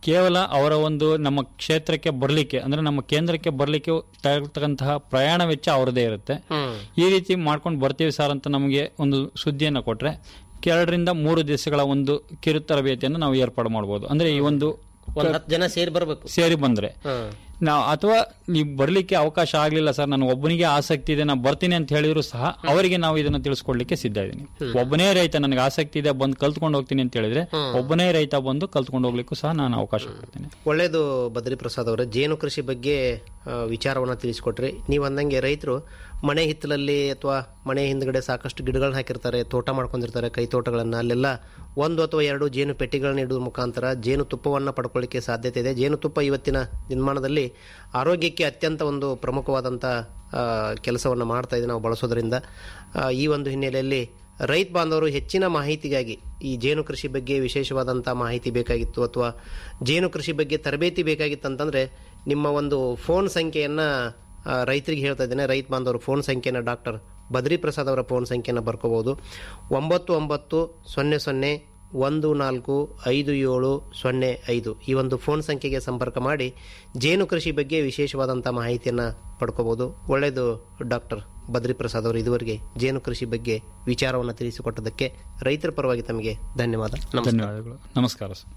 ಕೇವಲ ಅವರ ಒಂದು ನಮ್ಮ ಕ್ಷೇತ್ರಕ್ಕೆ ಬರಲಿಕ್ಕೆ ಅಂದ್ರೆ ನಮ್ಮ ಕೇಂದ್ರಕ್ಕೆ ಬರಲಿಕ್ಕೆ ತಗತಕ್ಕಂತಹ ಪ್ರಯಾಣ ವೆಚ್ಚ ಅವರದೇ ಇರುತ್ತೆ ಈ ರೀತಿ ಮಾಡ್ಕೊಂಡು ಬರ್ತೀವಿ ಸರ್ ಅಂತ ನಮಗೆ ಒಂದು ಸುದ್ದಿಯನ್ನು ಕೊಟ್ರೆ ಎರಡರಿಂದ ಮೂರು ದಿವಸಗಳ ಒಂದು ಕಿರು ತರಬೇತಿಯನ್ನು ನಾವು ಏರ್ಪಾಡು ಮಾಡಬಹುದು ಅಂದ್ರೆ ಈ ಒಂದು ಒಂದ್ ಹತ್ತು ಜನ ಸೇರಿ ಬರ್ಬೇಕು ಸೇರಿ ಬಂದ್ರೆ ಹ್ಮ್. ನಾವು ಅಥವಾ ನೀವು ಬರ್ಲಿಕ್ಕೆ ಅವಕಾಶ ಆಗ್ಲಿಲ್ಲ ಸರ್ ನಾನು ಒಬ್ಬನಿಗೆ ಆಸಕ್ತಿ ಇದೆ ನಾನು ಬರ್ತೀನಿ ಅಂತ ಹೇಳಿದ್ರು ಸಹ ಅವರಿಗೆ ನಾವು ಇದನ್ನ ತಿಳಿಸ್ಕೊಡ್ಲಿಕ್ಕೆ ಸಿದ್ಧ ಇದ್ದೀನಿ ಒಬ್ಬನೇ ರೈತ ನನಗೆ ಆಸಕ್ತಿ ಇದೆ ಬಂದು ಕಲ್ತ್ಕೊಂಡು ಹೋಗ್ತೀನಿ ಅಂತ ಹೇಳಿದ್ರೆ ಒಬ್ಬನೇ ರೈತ ಬಂದು ಕಲ್ತ್ಕೊಂಡು ಹೋಗ್ಲಿಕ್ಕೂ ಸಹ ನಾನು ಅವಕಾಶ ಕೊಡ್ತೀನಿ ಒಳ್ಳೇದು ಬದ್ರಿ ಪ್ರಸಾದ್ ಅವರೇ ಜೇನು ಕೃಷಿ ಬಗ್ಗೆ ಆ, ವಿಚಾರವನ್ನ ತಿಳಿಸ್ಕೊಟ್ರಿ ನೀವು ಅಂದಂಗೆ ರೈತರು ಮನೆ ಹಿತ್ತಲಲ್ಲಿ ಅಥವಾ ಮನೆ ಹಿಂದ್ಗಡೆ ಸಾಕಷ್ಟು ಗಿಡಗಳನ್ನ ಹಾಕಿರ್ತಾರೆ ತೋಟ ಮಾಡ್ಕೊಂಡಿರ್ತಾರೆ ಕೈ ತೋಟಗಳನ್ನ ಅಲ್ಲೆಲ್ಲ ಒಂದು ಅಥವಾ ಎರಡು ಜೇನು ಪೆಟ್ಟಿಗಳನ್ನ ಇಡುವ ಮುಖಾಂತರ ಜೇನು ತುಪ್ಪವನ್ನು ಪಡ್ಕೊಳ್ಳಿಕ್ಕೆ ಸಾಧ್ಯತೆ ಇದೆ ಜೇನುತುಪ್ಪ ಇವತ್ತಿನ ದಿನಮಾನದಲ್ಲಿ ಆರೋಗ್ಯಕ್ಕೆ ಅತ್ಯಂತ ಒಂದು ಪ್ರಮುಖವಾದಂಥ ಕೆಲಸವನ್ನು ಮಾಡ್ತಾ ಇದೆ ನಾವು ಬಳಸೋದ್ರಿಂದ ಆ, ಈ ಒಂದು ಹಿನ್ನೆಲೆಯಲ್ಲಿ ರೈತ ಬಾಂಧವರು ಹೆಚ್ಚಿನ ಮಾಹಿತಿಗಾಗಿ ಈ ಜೇನು ಕೃಷಿ ಬಗ್ಗೆ ವಿಶೇಷವಾದಂಥ ಮಾಹಿತಿ ಬೇಕಾಗಿತ್ತು ಅಥವಾ ಜೇನು ಕೃಷಿ ಬಗ್ಗೆ ತರಬೇತಿ ಬೇಕಾಗಿತ್ತು ಅಂತಂದರೆ ನಿಮ್ಮ ಒಂದು ಫೋನ್ ಸಂಖ್ಯೆಯನ್ನು ರೈತರಿಗೆ ಹೇಳ್ತಾ ಇದ್ದೇನೆ ರೈತ ಬಾಂಧವರು ಫೋನ್ ಸಂಖ್ಯೆನ ಡಾಕ್ಟರ್ ಬದ್ರಿ ಪ್ರಸಾದ್ ಅವರ ಫೋನ್ ಸಂಖ್ಯೆನ ಬರ್ಕೋಬೋದು ಒಂಬತ್ತು ಒಂಬತ್ತು ಸೊನ್ನೆ ಸೊನ್ನೆ ಒಂದು ನಾಲ್ಕು ಐದು ಏಳು ಸೊನ್ನೆ ಐದು ಈ ಒಂದು ಫೋನ್ ಸಂಖ್ಯೆಗೆ ಸಂಪರ್ಕ ಮಾಡಿ ಜೇನು ಕೃಷಿ ಬಗ್ಗೆ ವಿಶೇಷವಾದಂಥ ಮಾಹಿತಿಯನ್ನು ಪಡ್ಕೋಬೋದು ಒಳ್ಳೆಯದು ಡಾಕ್ಟರ್ ಬದ್ರಿ ಪ್ರಸಾದ್ ಅವರು ಇದುವರೆಗೆ ಜೇನು ಕೃಷಿ ಬಗ್ಗೆ ವಿಚಾರವನ್ನು ತಿಳಿಸಿಕೊಟ್ಟದಕ್ಕೆ ರೈತರ ಪರವಾಗಿ ತಮಗೆ ಧನ್ಯವಾದ ನಮಸ್ಕಾರ ಧನ್ಯವಾದಗಳು ನಮಸ್ಕಾರ ಸರ್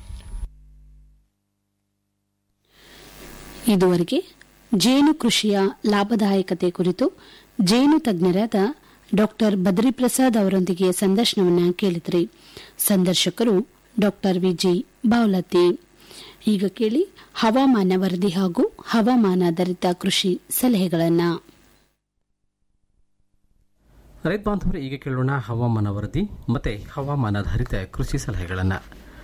ಇದುವರೆಗೆ ಜೇನು ಕೃಷಿಯ ಲಾಭದಾಯಕತೆ ಕುರಿತು ಜೇನು ತಜ್ಞರಾದ ಡಾಕ್ಟರ್ ಬದ್ರಿಪ್ರಸಾದ್ ಅವರೊಂದಿಗೆ ಸಂದರ್ಶನವನ್ನ ಕೇಳಿದ್ರಿ ಸಂದರ್ಶಕರು ಡಾಕ್ಟರ್ ವಿಜಿ ಬಾವಲತಿ ಈಗ ಕೇಳಿ ಹವಾಮಾನ ವರದಿ ಹಾಗೂ ಹವಾಮಾನಾಧಾರಿತ ಕೃಷಿ ಸಲಹೆಗಳನ್ನು ರೈತ ಬಾಂಧವರು ಈಗ ಕೇಳೋಣ ಹವಾಮಾನ ವರದಿ ಮತ್ತು ಹವಾಮಾನಾಧಾರಿತ ಕೃಷಿ ಸಲಹೆಗಳನ್ನು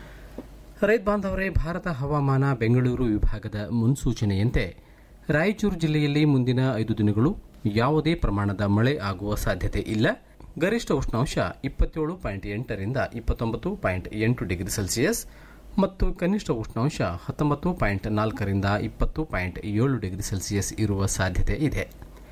ರೈತ ಬಾಂಧವರೇ ಭಾರತ ಹವಾಮಾನ ಬೆಂಗಳೂರು ವಿಭಾಗದ ಮುನ್ಸೂಚನೆಯಂತೆ ರಾಯಚೂರು ಜಿಲ್ಲೆಯಲ್ಲಿ ಮುಂದಿನ ಐದು ದಿನಗಳು ಯಾವುದೇ ಪ್ರಮಾಣದ ಮಳೆ ಆಗುವ ಸಾಧ್ಯತೆ ಇಲ್ಲ ಗರಿಷ್ಠ ಉಷ್ಣಾಂಶ ಇಪ್ಪತ್ತೇಳು ಪಾಯಿಂಟ್ ಎಂಟರಿಂದ ಇಪ್ಪತ್ತೊಂಬತ್ತು ಪಾಯಿಂಟ್ ಎಂಟು ಡಿಗ್ರಿ ಸೆಲ್ಸಿಯಸ್ ಮತ್ತು ಕನಿಷ್ಠ ಉಷ್ಣಾಂಶ ಹತ್ತೊಂಬತ್ತು ಪಾಯಿಂಟ್ ನಾಲ್ಕರಿಂದ ಇಪ್ಪತ್ತು ಪಾಯಿಂಟ್ ಏಳು ಡಿಗ್ರಿ ಸೆಲ್ಸಿಯಸ್ ಇರುವ ಸಾಧ್ಯತೆ ಇದೆ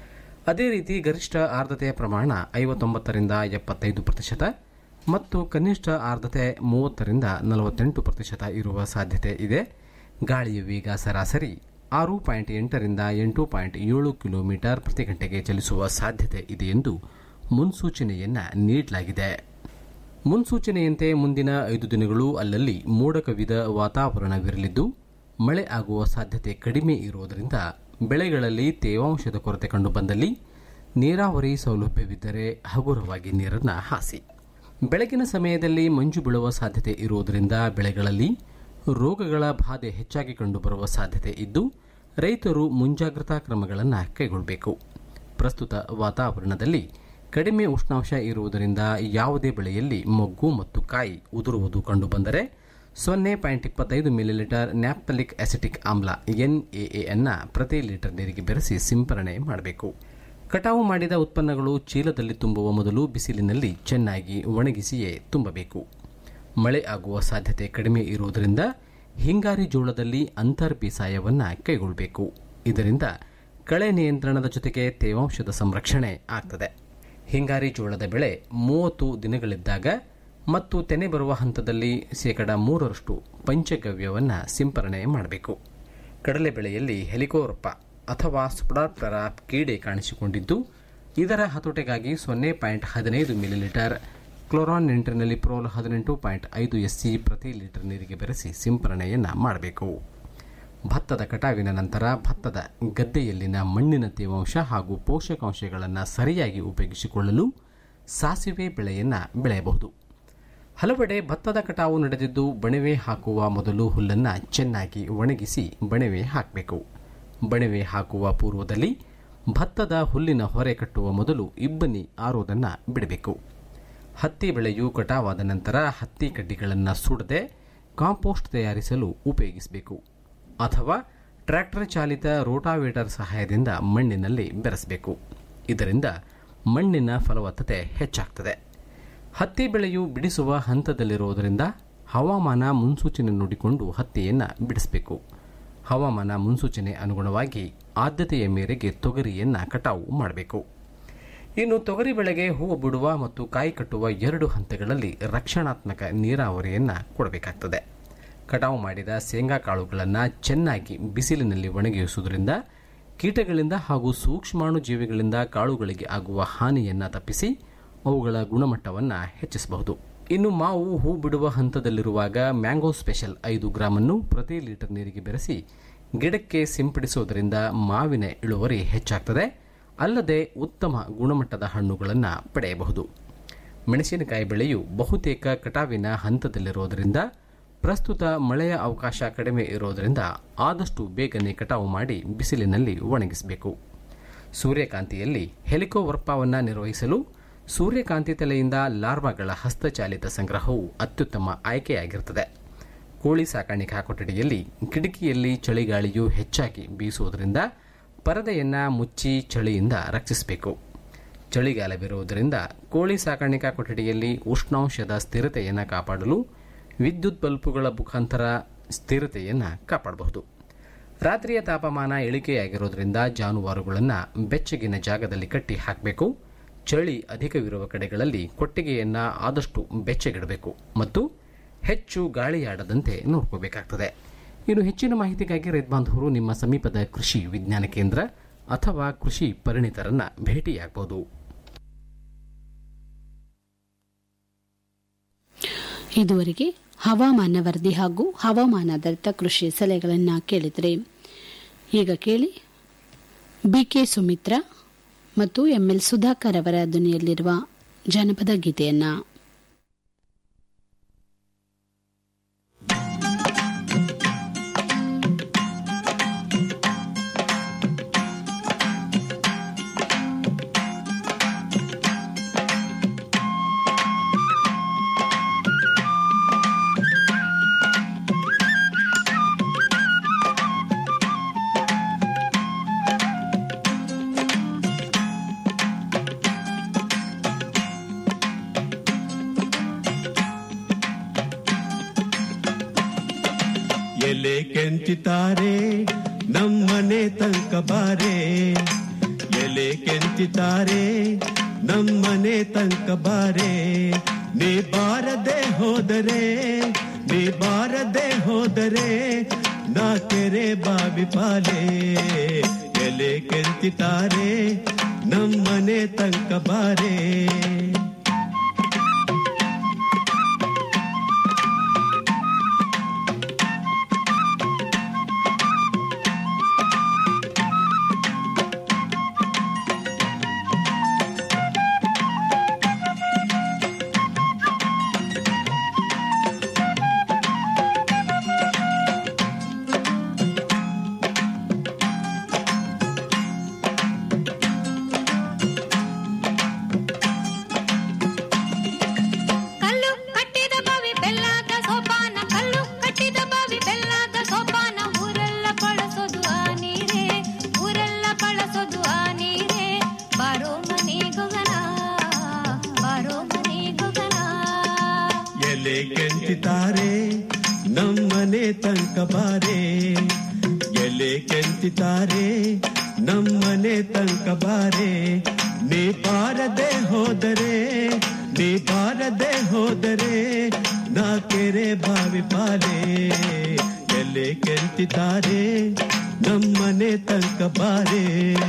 ಅದೇ ರೀತಿ ಗರಿಷ್ಠ ಆರ್ದ್ರತೆಯ ಪ್ರಮಾಣ ಐವತ್ತೊಂಬತ್ತರಿಂದ ಎಪ್ಪತ್ತೈದು ಪ್ರತಿಶತ ಮತ್ತು ಕನಿಷ್ಠ ಆರ್ದ್ರತೆ ಮೂವತ್ತರಿಂದ ನಲವತ್ತೆಂಟು ಪ್ರತಿಶತ ಇರುವ ಸಾಧ್ಯತೆ ಇದೆ ಗಾಳಿಯ ವೇಗ ಸರಾಸರಿ ಆರು ಪಾಯಿಂಟ್ ಎಂಟರಿಂದ ಎಂಟು ಪಾಯಿಂಟ್ ಏಳು ಕಿಲೋಮೀಟರ್ ಪ್ರತಿ ಗಂಟೆಗೆ ಚಲಿಸುವ ಸಾಧ್ಯತೆ ಇದೆ ಎಂದು ಮುನ್ಸೂಚನೆಯನ್ನ ನೀಡಲಾಗಿದೆ ಮುನ್ಸೂಚನೆಯಂತೆ ಮುಂದಿನ ಐದು ದಿನಗಳು ಅಲ್ಲಲ್ಲಿ ಮೋಡ ಕವಿದ ವಾತಾವರಣವಿರಲಿದ್ದು ಮಳೆ ಆಗುವ ಸಾಧ್ಯತೆ ಕಡಿಮೆ ಇರುವುದರಿಂದ ಬೆಳೆಗಳಲ್ಲಿ ತೇವಾಂಶದ ಕೊರತೆ ಕಂಡುಬಂದಲ್ಲಿ ನೀರಾವರಿ ಸೌಲಭ್ಯವಿದ್ದರೆ ಹಗುರವಾಗಿ ನೀರನ್ನು ಹಾಸಿ ಬೆಳಗಿನ ಸಮಯದಲ್ಲಿ ಮಂಜು ಬೀಳುವ ಸಾಧ್ಯತೆ ಇರುವುದರಿಂದ ಬೆಳೆಗಳಲ್ಲಿ ರೋಗಗಳ ಬಾಧೆ ಹೆಚ್ಚಾಗಿ ಕಂಡುಬರುವ ಸಾಧ್ಯತೆ ಇದ್ದು ರೈತರು ಮುಂಜಾಗ್ರತಾ ಕ್ರಮಗಳನ್ನು ಕೈಗೊಳ್ಳಬೇಕು ಪ್ರಸ್ತುತ ವಾತಾವರಣದಲ್ಲಿ ಕಡಿಮೆ ಉಷ್ಣಾಂಶ ಇರುವುದರಿಂದ ಯಾವುದೇ ಬೆಳೆಯಲ್ಲಿ ಮೊಗ್ಗು ಮತ್ತು ಕಾಯಿ ಉದುರುವುದು ಕಂಡುಬಂದರೆ ಸೊನ್ನೆ ಪಾಯಿಂಟ್ ಇಪ್ಪತ್ತೈದು ಮಿಲಿಲೀಟರ್ ನ್ಯಾಪ್ತಲಿಕ್ ಅಸಿಟಿಕ್ ಆಮ್ಲ ಎನ್ಎಎ ಅನ್ನ ಪ್ರತಿ ಲೀಟರ್ ನೀರಿಗೆ ಬೆರೆಸಿ ಸಿಂಪರಣೆ ಮಾಡಬೇಕು ಕಟಾವು ಮಾಡಿದ ಉತ್ಪನ್ನಗಳು ಚೀಲದಲ್ಲಿ ತುಂಬುವ ಮೊದಲು ಬಿಸಿಲಿನಲ್ಲಿ ಚೆನ್ನಾಗಿ ಒಣಗಿಸಿಯೇ ತುಂಬಬೇಕು ಮಳೆ ಆಗುವ ಸಾಧ್ಯತೆ ಕಡಿಮೆ ಇರುವುದರಿಂದ ಹಿಂಗಾರಿ ಜೋಳದಲ್ಲಿ ಅಂತರ್ ಬೇಸಾಯವನ್ನ ಕೈಗೊಳ್ಳಬೇಕು ಇದರಿಂದ ಕಳೆ ನಿಯಂತ್ರಣದ ಜೊತೆಗೆ ತೇವಾಂಶದ ಸಂರಕ್ಷಣೆ ಆಗ್ತದೆ ಹಿಂಗಾರಿ ಜೋಳದ ಬೆಳೆ ಮೂವತ್ತು ದಿನಗಳಿದ್ದಾಗ ಮತ್ತು ತೆನೆ ಬರುವ ಹಂತದಲ್ಲಿ ಶೇಕಡ ಮೂರರಷ್ಟು ಪಂಚಗವ್ಯವನ್ನು ಸಿಂಪರಣೆ ಮಾಡಬೇಕು ಕಡಲೆ ಬೆಳೆಯಲ್ಲಿ ಹೆಲಿಕೋರಪ್ಪ ಅಥವಾ ಸ್ಪುಡಾಪ್ಟರ ಕೀಡೆ ಕಾಣಿಸಿಕೊಂಡಿದ್ದು ಇದರ ಹತೋಟೆಗಾಗಿ ಸೊನ್ನೆ ಪಾಯಿಂಟ್ ಹದಿನೈದು ಮಿಲಿಲೀಟರ್ ಕ್ಲೋರಾನ್ ನಿಂಟ್ರಿನಲ್ಲಿ ಪ್ರೋಲ್ ಹದಿನೆಂಟು ಪಾಯಿಂಟ್ ಐದು ಎಸ್ಸಿ ಪ್ರತಿ ಲೀಟರ್ ನೀರಿಗೆ ಬೆರೆಸಿ ಸಿಂಪರಣೆಯನ್ನು ಮಾಡಬೇಕು ಭತ್ತದ ಕಟಾವಿನ ನಂತರ ಭತ್ತದ ಗದ್ದೆಯಲ್ಲಿನ ಮಣ್ಣಿನ ತೇವಾಂಶ ಹಾಗೂ ಪೋಷಕಾಂಶಗಳನ್ನು ಸರಿಯಾಗಿ ಉಪಯೋಗಿಸಿಕೊಳ್ಳಲು ಸಾಸಿವೆ ಬೆಳೆಯನ್ನು ಬೆಳೆಯಬಹುದು ಹಲವೆಡೆ ಭತ್ತದ ಕಟಾವು ನಡೆದಿದ್ದು ಬಣವೆ ಹಾಕುವ ಮೊದಲು ಹುಲ್ಲನ್ನು ಚೆನ್ನಾಗಿ ಒಣಗಿಸಿ ಬಣವೆ ಹಾಕಬೇಕು ಬಣವೆ ಹಾಕುವ ಪೂರ್ವದಲ್ಲಿ ಭತ್ತದ ಹುಲ್ಲಿನ ಹೊರೆ ಕಟ್ಟುವ ಮೊದಲು ಇಬ್ಬನಿ ಆರೋದನ್ನು ಬಿಡಬೇಕು ಹತ್ತಿ ಬೆಳೆಯು ಕಟಾವಾದ ನಂತರ ಹತ್ತಿ ಕಡ್ಡಿಗಳನ್ನು ಸುಡದೆ ಕಾಂಪೋಸ್ಟ್ ತಯಾರಿಸಲು ಉಪಯೋಗಿಸಬೇಕು ಅಥವಾ ಟ್ರ್ಯಾಕ್ಟರ್ ಚಾಲಿತ ರೋಟಾವೇಟರ್ ಸಹಾಯದಿಂದ ಮಣ್ಣಿನಲ್ಲಿ ಬೆರೆಸಬೇಕು ಇದರಿಂದ ಮಣ್ಣಿನ ಫಲವತ್ತತೆ ಹೆಚ್ಚಾಗ್ತದೆ ಹತ್ತಿ ಬೆಳೆಯು ಬಿಡಿಸುವ ಹಂತದಲ್ಲಿರುವುದರಿಂದ ಹವಾಮಾನ ಮುನ್ಸೂಚನೆ ನೋಡಿಕೊಂಡು ಹತ್ತಿಯನ್ನು ಬಿಡಿಸಬೇಕು ಹವಾಮಾನ ಮುನ್ಸೂಚನೆ ಅನುಗುಣವಾಗಿ ಆದ್ಯತೆಯ ಮೇರೆಗೆ ತೊಗರಿಯನ್ನು ಕಟಾವು ಮಾಡಬೇಕು ಇನ್ನು ತೊಗರಿ ಬೆಳೆಗೆ ಹೂವು ಬಿಡುವ ಮತ್ತು ಕಾಯಿ ಕಟ್ಟುವ ಎರಡು ಹಂತಗಳಲ್ಲಿ ರಕ್ಷಣಾತ್ಮಕ ನೀರಾವರಿಯನ್ನು ಕೊಡಬೇಕಾಗ್ತದೆ ಕಟಾವು ಮಾಡಿದ ಶೇಂಗಾ ಕಾಳುಗಳನ್ನು ಚೆನ್ನಾಗಿ ಬಿಸಿಲಿನಲ್ಲಿ ಒಣಗಿಸುವುದರಿಂದ ಕೀಟಗಳಿಂದ ಹಾಗೂ ಸೂಕ್ಷ್ಮಾಣು ಜೀವಿಗಳಿಂದ ಕಾಳುಗಳಿಗೆ ಆಗುವ ಹಾನಿಯನ್ನು ತಪ್ಪಿಸಿ ಅವುಗಳ ಗುಣಮಟ್ಟವನ್ನು ಹೆಚ್ಚಿಸಬಹುದು ಇನ್ನು ಮಾವು ಹೂ ಬಿಡುವ ಹಂತದಲ್ಲಿರುವಾಗ ಮ್ಯಾಂಗೋ ಸ್ಪೆಷಲ್ ಐದು ಗ್ರಾಮನ್ನು ಪ್ರತಿ ಲೀಟರ್ ನೀರಿಗೆ ಬೆರೆಸಿ ಗಿಡಕ್ಕೆ ಸಿಂಪಡಿಸುವುದರಿಂದ ಮಾವಿನ ಇಳುವರಿ ಹೆಚ್ಚಾಗ್ತದೆ ಅಲ್ಲದೆ ಉತ್ತಮ ಗುಣಮಟ್ಟದ ಹಣ್ಣುಗಳನ್ನು ಪಡೆಯಬಹುದು ಮೆಣಸಿನಕಾಯಿ ಬೆಳೆಯು ಬಹುತೇಕ ಕಟಾವಿನ ಹಂತದಲ್ಲಿರುವುದರಿಂದ ಪ್ರಸ್ತುತ ಮಳೆಯ ಅವಕಾಶ ಕಡಿಮೆ ಇರೋದರಿಂದ ಆದಷ್ಟು ಬೇಗನೆ ಕಟಾವು ಮಾಡಿ ಬಿಸಿಲಿನಲ್ಲಿ ಒಣಗಿಸಬೇಕು ಸೂರ್ಯಕಾಂತಿಯಲ್ಲಿ ಹೆಲಿಕೋವರ್ಪವನ್ನು ನಿರ್ವಹಿಸಲು ಸೂರ್ಯಕಾಂತಿ ತಲೆಯಿಂದ ಲಾರ್ವಾಗಳ ಹಸ್ತಚಾಲಿತ ಸಂಗ್ರಹವು ಅತ್ಯುತ್ತಮ ಆಯ್ಕೆಯಾಗಿರುತ್ತದೆ ಕೋಳಿ ಸಾಕಾಣಿಕಾ ಕೊಠಡಿಯಲ್ಲಿ ಕಿಟಕಿಯಲ್ಲಿ ಚಳಿಗಾಳಿಯು ಹೆಚ್ಚಾಗಿ ಬೀಸುವುದರಿಂದ ಪರದೆಯನ್ನು ಮುಚ್ಚಿ ಚಳಿಯಿಂದ ರಕ್ಷಿಸಬೇಕು ಚಳಿಗಾಲವಿರುವುದರಿಂದ ಕೋಳಿ ಸಾಕಾಣಿಕಾ ಕೊಠಡಿಯಲ್ಲಿ ಉಷ್ಣಾಂಶದ ಸ್ಥಿರತೆಯನ್ನು ಕಾಪಾಡಲು ವಿದ್ಯುತ್ ಬಲ್ಬುಗಳ ಮುಖಾಂತರ ಸ್ಥಿರತೆಯನ್ನು ಕಾಪಾಡಬಹುದು ರಾತ್ರಿಯ ತಾಪಮಾನ ಇಳಿಕೆಯಾಗಿರೋದ್ರಿಂದ ಜಾನುವಾರುಗಳನ್ನು ಬೆಚ್ಚಗಿನ ಜಾಗದಲ್ಲಿ ಕಟ್ಟಿ ಹಾಕಬೇಕು ಚಳಿ ಅಧಿಕವಿರುವ ಕಡೆಗಳಲ್ಲಿ ಕೊಟ್ಟಿಗೆಯನ್ನು ಆದಷ್ಟು ಬೆಚ್ಚಗಿಡಬೇಕು ಮತ್ತು ಹೆಚ್ಚು ಗಾಳಿಯಾಡದಂತೆ ನೋಡ್ಕೋಬೇಕಾಗ್ತದೆ ಇನ್ನು ಹೆಚ್ಚಿನ ಮಾಹಿತಿಗಾಗಿ ರೈತ ಬಾಂಧವರು ನಿಮ್ಮ ಸಮೀಪದ ಕೃಷಿ ವಿಜ್ಞಾನ ಕೇಂದ್ರ ಅಥವಾ ಕೃಷಿ ಪರಿಣಿತರನ್ನ ಭೇಟಿಯಾಗಬಹುದು ಇದುವರೆಗೆ ಹವಾಮಾನ ವರದಿ ಹಾಗೂ ಹವಾಮಾನಾಧಾರಿತ ಕೃಷಿ ಸಲಹೆಗಳನ್ನು ಕೇಳಿದರೆ ಈಗ ಕೇಳಿ ಬಿಕೆ ಸುಮಿತ್ರಾ ಮತ್ತು ಎಂಎಲ್ ಸುಧಾಕರ್ ಅವರ ಧ್ವನಿಯಲ್ಲಿರುವ ಜನಪದ ಗೀತೆಯನ್ನು ಎಲೆ ಕೆಂಚಿತಾರೆ ನಮ್ಮನೆ ತನಕ ಬಾರೆ ಎಲೆ ಕೆಂಚಿತಾರೆ ನಮ್ಮನೆ ತನಕ ಬಾರೆ ನೀ ಬಾರದೆ ಹೋದರೆ ನೀ ಬಾರದೆ ಹೋದರೆ ನಾ ಕೆರೆ ಬಾವಿ ಪಾಲೆ ಎಲೆ ಕೆಂಚಿತಾರೆ ನಮ್ಮನೆ ತನಕ ಬಾರೆ ಕಲ್ಲು ಕಟ್ಟಿದ ಬಾವಿ ಬೆಲ್ಲದ ಸೋಪಾನ ಕಲ್ಲು ಕಟ್ಟಿದ ಬಾವಿ ಬೆಲ್ಲದ ಸೋಪಾನ ಊರೆಲ್ಲ ಬಳಸೋದು ಆ ನೀರೇ ಊರೆಲ್ಲ ಬಳಸೋದು ಆ ನೀರೇ ಬಾರೋ ಮನೆ ಗೊಗನ ಬಾರೋ ಮನೆ ಗೊಗನ ಎಲೆ ಕೆಂಚಿತಾರೆ ನಮ್ಮನೆ ತನಕ ಬಾರೆ ಎಲೆ ಕೆಂಚಿತಾರೆ ನಮ್ಮನೆ ತನಕ ಬಾರೆ ನೀ ಬಾರದೆ ಹೋದರೆ ನೀ ಬಾರದೆ ಹೋದರೆ ನಾ ಕೆರೆ ಬಾವಿ ಪಾಲೆ ಎಲೆ ಕೆಂಚಿತಾರೆ ನಮ್ಮನೆ ತನಕ ಬಾರೆ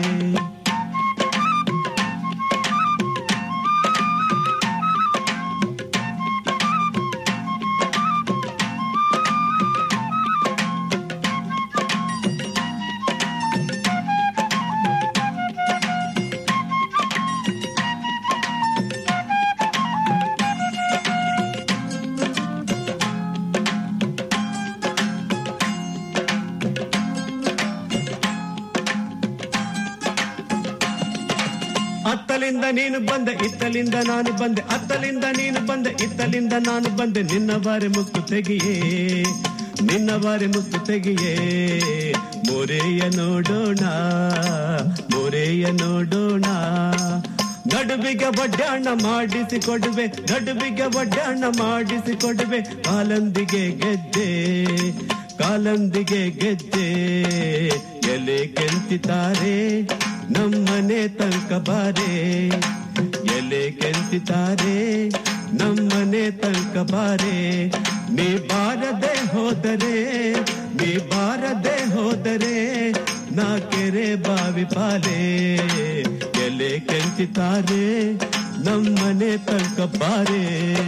ಅತ್ತಲಿಂದ ನೀನು ಬಂದೆ ಇತ್ತಲಿಂದ ನಾನು ಬಂದೆ ಅತ್ತಲಿಂದ ನೀನು ಬಂದೆ ಇತ್ತಲಿಂದ ನಾನು ಬಂದೆ ನಿನ್ನ ಬಾರಿ ಮುತ್ತು ತೆಗಿಯೇ ನಿನ್ನ ಬಾರಿ ಮುತ್ತು ತೆಗಿಯೇ ಮೊರೆಯ ನೋಡೋಣ ಮೊರೆಯ ನೋಡೋಣ ನಡುವಿಗೆ ಒಡ್ಡಾಣ ಮಾಡಿಸಿ ಕೊಡುವೆ ನಡುವಿಗೆ ಒಡ್ಡಾಣ ಮಾಡಿಸಿ ಕೊಡುವೆ ಕಾಲಂದಿಗೆ ಗೆದ್ದೆ ಕಾಲಂದಿಗೆ ಗೆದ್ದೆ ಎಲೆ ಕೆಂಚಿತಾರೆ ನಮ್ಮನೆ ತನಕ ಬಾರೆ ಎಲೆ ಕೆಂಚಿತಾರೆ ನಮ್ಮನೆ ತನಕ ಬಾರೆ ನೀ ಬಾರದೆ ಹೋದರೆ ನೀ ಬಾರದೆ ಹೋದರೆ ನಾ ಕೆರೆ ಬಾವಿ ಪಾಲೆ ಎಲೆ ಕೆಂಚಿತಾರೆ ನಮ್ಮನೆ ತನಕ ಬಾರೆ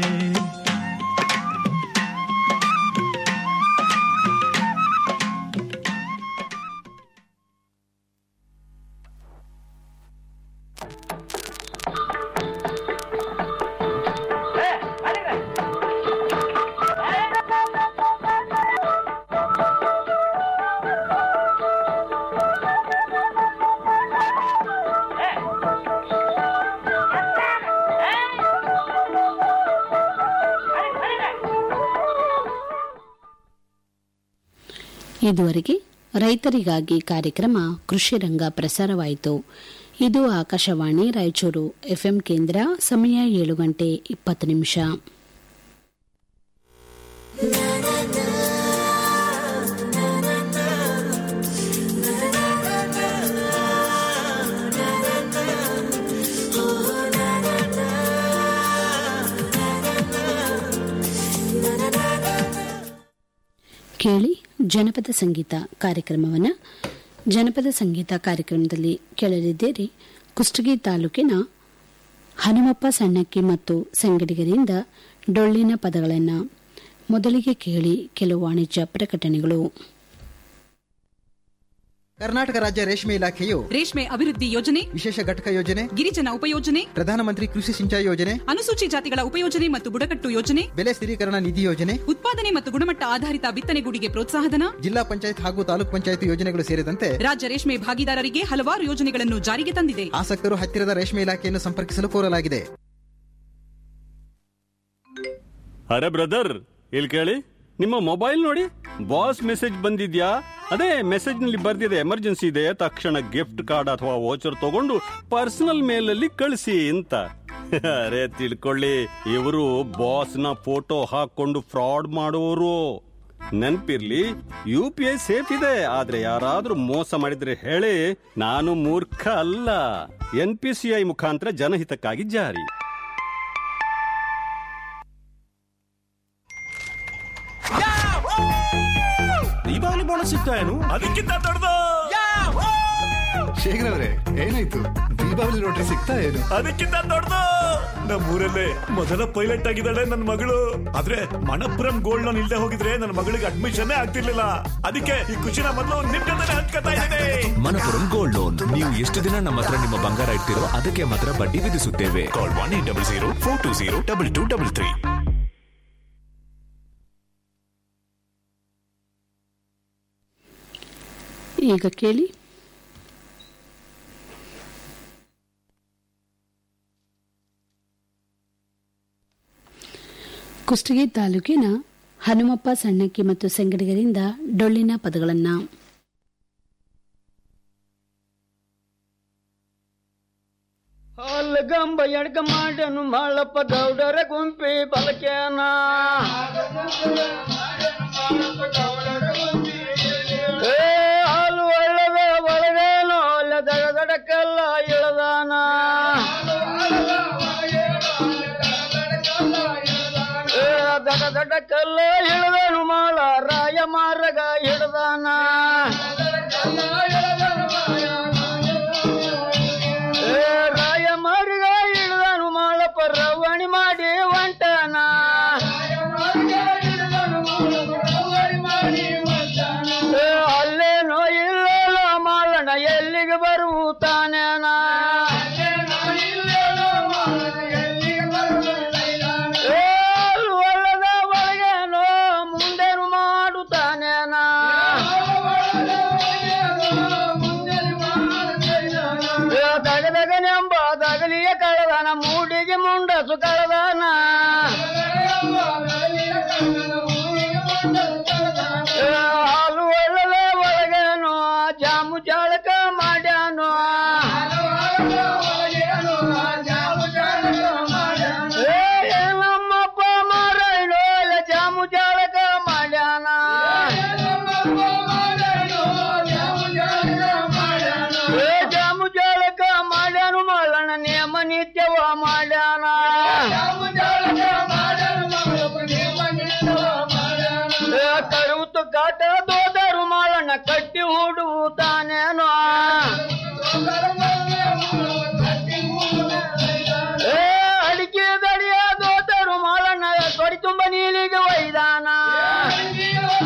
ಇದುವರೆಗೆ ರೈತರಿಗಾಗಿ ಕಾರ್ಯಕ್ರಮ ಕೃಷಿ ರಂಗ ಪ್ರಸಾರವಾಯಿತು ಇದು ಆಕಾಶವಾಣಿ ರಾಯಚೂರು ಎಫ್ಎಂ ಕೇಂದ್ರ ಸಮಯ ಏಳು ಗಂಟೆ ಇಪ್ಪತ್ತು ನಿಮಿಷ ಕೇಳಿ ಜನಪದ ಸಂಗೀತ ಕಾರ್ಯಕ್ರಮವನ್ನು ಜನಪದ ಸಂಗೀತ ಕಾರ್ಯಕ್ರಮದಲ್ಲಿ ಕೇಳಲಿದ್ದೀರಿ ಕುಷ್ಟಗಿ ತಾಲೂಕಿನ ಹನುಮಪ್ಪ ಸಣ್ಣಕ್ಕಿ ಮತ್ತು ಸಂಗಡಿಗರಿಂದ ಡೊಳ್ಳಿನ ಪದಗಳನ್ನು ಮೊದಲಿಗೆ ಕೇಳಿ ಕೆಲವು ವಾಣಿಜ್ಯ ಪ್ರಕಟಣೆಗಳು ಕರ್ನಾಟಕ ರಾಜ್ಯ ರೇಷ್ಮೆ ಇಲಾಖೆಯು ರೇಷ್ಮೆ ಅಭಿವೃದ್ಧಿ ಯೋಜನೆ ವಿಶೇಷ ಘಟಕ ಯೋಜನೆ ಗಿರಿಜನ ಉಪಯೋಜನೆ ಪ್ರಧಾನಮಂತ್ರಿ ಕೃಷಿ ಸಿಂಚಾಯಿ ಯೋಜನೆ ಅನುಸೂಚಿ ಜಾತಿಗಳ ಉಪಯೋಜನೆ ಮತ್ತು ಬುಡಕಟ್ಟು ಯೋಜನೆ ಬೆಲೆ ಸ್ಥಿರೀಕರಣ ನಿಧಿ ಯೋಜನೆ ಉತ್ಪಾದನೆ ಮತ್ತು ಗುಣಮಟ್ಟ ಆಧಾರಿತ ಬಿತ್ತನೆಗೂಡಿಗೆ ಪ್ರೋತ್ಸಾಹಧನ ಜಿಲ್ಲಾ ಪಂಚಾಯತ್ ಹಾಗೂ ತಾಲೂಕ್ ಪಂಚಾಯತ್ ಯೋಜನೆಗಳು ಸೇರಿದಂತೆ ರಾಜ್ಯ ರೇಷ್ಮೆ ಭಾಗಿದಾರರಿಗೆ ಹಲವಾರು ಯೋಜನೆಗಳನ್ನು ಜಾರಿಗೆ ತಂದಿದೆ ಆಸಕ್ತರು ಹತ್ತಿರದ ರೇಷ್ಮೆ ಇಲಾಖೆಯನ್ನು ಸಂಪರ್ಕಿಸಲು ಕೋರಲಾಗಿದೆ ಅರೆ ಬ್ರದರ್ ಇಲ್ಲಿ ಕೇಳಿ ನಿಮ್ಮ ಮೊಬೈಲ್ ನೋಡಿ ಬಾಸ್ ಮೆಸೇಜ್ ಬಂದಿದ್ಯಾ ಅದೇ ಮೆಸೇಜ್ ನಲ್ಲಿ ಬರ್ದಿದೆ ಎಮರ್ಜೆನ್ಸಿ ಇದೆ ತಕ್ಷಣ ಗಿಫ್ಟ್ ಕಾರ್ಡ್ ಅಥವಾ ವೋಚರ್ ತಗೊಂಡು ಪರ್ಸನಲ್ ಮೇಲ್ ಅಲ್ಲಿ ಕಳಿಸಿ ಅಂತ ಅರೆ ತಿಳ್ಕೊಳ್ಳಿ ಇವರು ಬಾಸ್ ನ ಫೋಟೋ ಹಾಕೊಂಡು ಫ್ರಾಡ್ ಮಾಡುವವರು ನೆನ್ಪಿರ್ಲಿ ಯು ಪಿ ಐ ಸೇಫ್ ಇದೆ ಆದ್ರೆ ಯಾರಾದ್ರೂ ಮೋಸ ಮಾಡಿದ್ರೆ ಹೇಳಿ ನಾನು ಮೂರ್ಖ ಅಲ್ಲ ಎನ್ ಪಿ ಸಿ ಐ ಮುಖಾಂತರ ಜನಹಿತಕ್ಕಾಗಿ ಜಾರಿ ದೀಪಾವಳಿ ಬೋನಸ್ ಸಿಗ್ತಾ ಏನು ಅದಕ್ಕಿಂತ ದೊಡ್ಡದು ಶೇಖರ್ ಅವ್ರೆ ಏನಾಯ್ತು ದೀಪಾವಳಿ ರೋಟ್ರಿ ಸಿಗ್ತಾ ಏನು ಅದಕ್ಕಿಂತ ದೊಡ್ಡದು ನಮ್ಮೂರಲ್ಲೇ ಮೊದಲ ಪೈಲಟ್ ಆಗಿದ್ದಾಳೆ ನನ್ನ ಮಗಳು ಆದ್ರೆ ಮಣಪುರಂ ಗೋಲ್ಡ್ ಲೋನ್ ಇಲ್ದೆ ಹೋಗಿದ್ರೆ ನನ್ನ ಮಗಳಿಗೆ ಅಡ್ಮಿಷನ್ ಆಗ್ತಿರ್ಲಿಲ್ಲ ಅದಕ್ಕೆ ಈ ಖುಷಿನ ಮೊದಲು ನಿಮ್ ಜೊತೆ ಹಂಚ್ಕೊತಾ ಇದ್ದೇನೆ ಮನಪುರಂ ಗೋಲ್ಡ್ ಲೋನ್ ನೀವು ಎಷ್ಟು ದಿನ ನಮ್ಮ ಹತ್ರ ನಿಮ್ಮ ಬಂಗಾರ ಇಡ್ತಿರೋ ಅದಕ್ಕೆ ಮಾತ್ರ ಬಡ್ಡಿ ವಿಧಿಸುತ್ತೇವೆ call one eight double zero four two zero double two double three ಈಗ ಕೇಳಿ ಕುಷ್ಟಗಿ ತಾಲೂಕಿನ ಹನುಮಪ್ಪ ಸಣ್ಣಕ್ಕಿ ಮತ್ತು ಸಂಗಡಿಗರಿಂದ ಡೊಳ್ಳಿನ ಪದಗಳನ್ನು ಹಾಲ್ಗಂಬ ಎಡ್ಗ ಮಾಡನು ಮಾಳಪ್ಪ ಗೌಡರ ಗುಂಪಿ ಬಲಕೇನ ಏ ಹಾಲು ಒಳ್ಳವೆ ಒಳಗೇನೋ ಅಲ್ಲ ದಡ ದಡಕ್ಕೆಲ್ಲ ಇಳದಾನ ಏ ದಡ ದಡಕ್ಕೆಲ್ಲ ಇಳದನು ಮಾಳ ರಾಯ ಮಾರಗ ಹಿಡ್ದಾನ ಏ ರಾಯ ಮಾರ್ಗ ಇಳಿದನು ಮಾಳಪ್ಪ ರವಣಿ ಮಾಡಿ ಒಂಟನ ಏ ಅಲ್ಲೇನೋ ಇಲ್ಲೇನೋ ಮಾಲಣ ಎಲ್ಲಿಗೆ ಬರುತ್ತಾನೇನ ಏ ಅಲ್ಲಿ ಒಳದ ಒಳಗೇನೋ ಮುಂದೇನು ಮಾಡುತ್ತಾನೇನ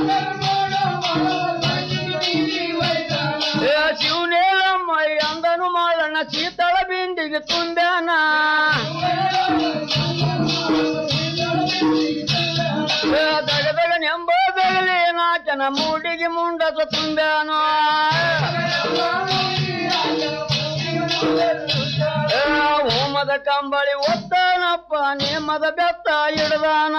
ಏ ಶಿವನೇಲಮ್ಮ ಅಂದನು ಮಾಳಣ್ಣ ಶೀತಳ ಬಿಂದಿಗೆ ತುಂಬ್ಯಾನ ಏ ದಗದಗ ನೆಂಬ ಬೆಗಲಿ ನಾಚನ ಮೂಡಿಗೆ ಮುಂಡಸ ತುಂಬ್ಯಾನು ಏ ಹೋಮದ ಕಂಬಳಿ ಒತ್ತಾನಪ್ಪ ನೇಮದ ಬೆತ್ತ ಹಿಡ್ದಾನ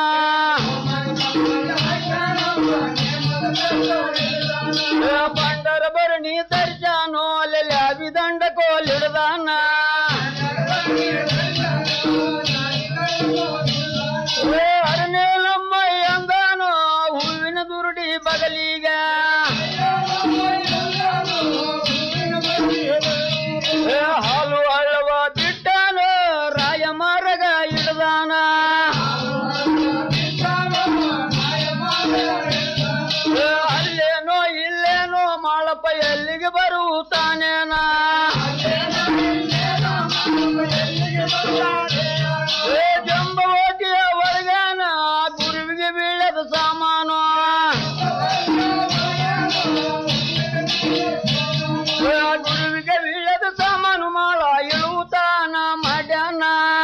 ಏ ಬಂಡರ ಭರಣಿ ದರ್ಶಾನೋ ಅಲ್ಲಿ ಅಭಿದಂಡ ಕೋಲಿಡ್ದಾನ ಏ ಅರನೇಲಮ್ಮ ಅಂದಾನೋ ಹೂವಿನ ದುರುಡಿ ಬಗಲಿಗ ಏ ಹಾಲು ಹಳ್ಳವ ಬಿಟ್ಟಾನ ರಾಯ ಮಾರಗ ಹಿಡ್ದಾನ ಏ ಅಲ್ಲೇನೋ ಇಲ್ಲೇನೋ ಮಾಳಪ್ಪ ಎಲ್ಲಿಗೆ ಬರುತ್ತಾನೇನ ಏ ಜಂಬವತಿಯ ಒಳಗಾನ ಗುರುವಿಗೆ ಬೀಳದ ಸಾಮಾನು ಏ ಗುರುವಿಗೆ ಬೀಳದ ಸಾಮಾನು ಮಾಳ ಇಳುತ್ತಾನ ಮಾಡ್ಯಾನ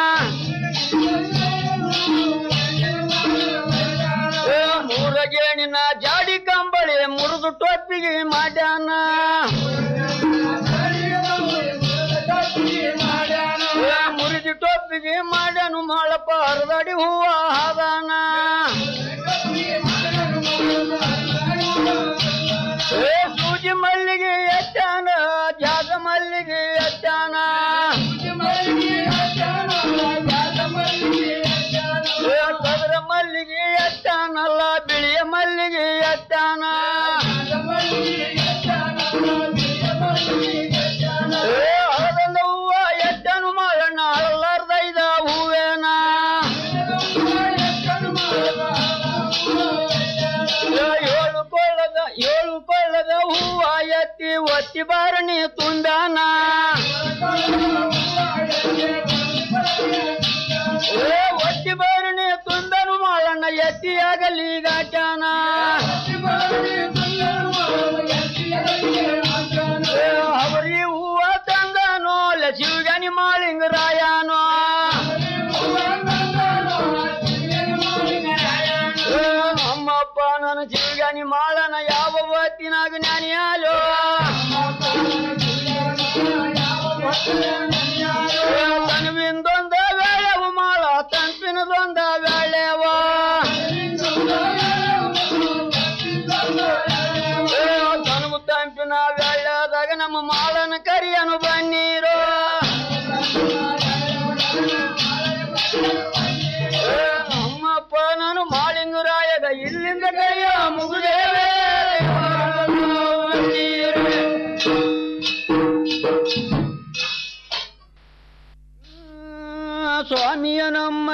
ಏ ಮೂರ ಗೇಣಿನ ಜಾಡಿ ಕಂಬಳಿ ಮುರಿದು ಟೊಪ್ಪಿಗೆ ಮಾಡ್ಯಾನ ಏ ಮುರಿದು ಟೊಪ್ಪಿಗೆ ಮಾಡ್ಯಾನು ಮಾಳಪ್ಪ ಹರಿದಾಡಿ ಹೂವ ಹಾದಾನ ಏ ಸೂಜಿ ಮಲ್ಲಿಗೆ ಎತ್ತಾನ ಜಾಗ ಮಲ್ಲಿಗೆ ಎತ್ತಾನ ಏ ಕದರ ಮಲ್ಲಿಗೆ ಎತ್ತಾನಲ್ಲ ಬಿಳಿಯ ಮಲ್ಲಿಗೆ ಎತ್ತಾನ ಏ ಹಳದಂದ ಹೂವ ಎತ್ತಾನು ಮಾರಣ್ಣ ಅಳ್ಳಾರ್ದೈದ ಹೂವೇನ ಏ ಏಳು ಕೊಳ್ಳದ ಏಳು ಕೊಳ್ಳದ ಹೂವ ಎತ್ತಿ ಒತ್ತಿ ಬಾರಣಿ ತುಂದಾನ ಏ ಒತ್ತಿ ಬಾರಣಿ ತುಂದನು ಮಾಳಣ್ಣ ಎತ್ತಿಯಾಗಲಿ ಗಾಚಾನ ಏ ಅವರಿ ಹೂವ ತಂದನೋ ಶಿವಗನಿ ಮಾಳಿಂಗರಾಯನೋ ಏ ನಮ್ಮಪ್ಪ ನನ್ನ ಶಿವಗನಿ ಮಾಳನ ಯಾವ ಹೊತ್ತಿನಾಗ ಜ್ಞಾನಿಯಾಲೋ ತನವಿಂದೊಂದ ವೇಳೆವು ಮಾಳ ತಂಪಿನದೊಂದ ವೇಳೆವ ತನಗು ತಂಪಿನ ವೇಳೆದಾಗ ನಮ್ಮ ಮಾಳನ ಕರಿಯನು ಬನ್ನೀರು ಏ, ನಮ್ಮಪ್ಪ ನಾನು ಮಾಳಿಂಗರಾಯಗ ಇಲ್ಲಿಂದ ಕೈಯ ಮುಗುದೇವೆ ಸ್ವಾಮಿಯ ನಮ್ಮ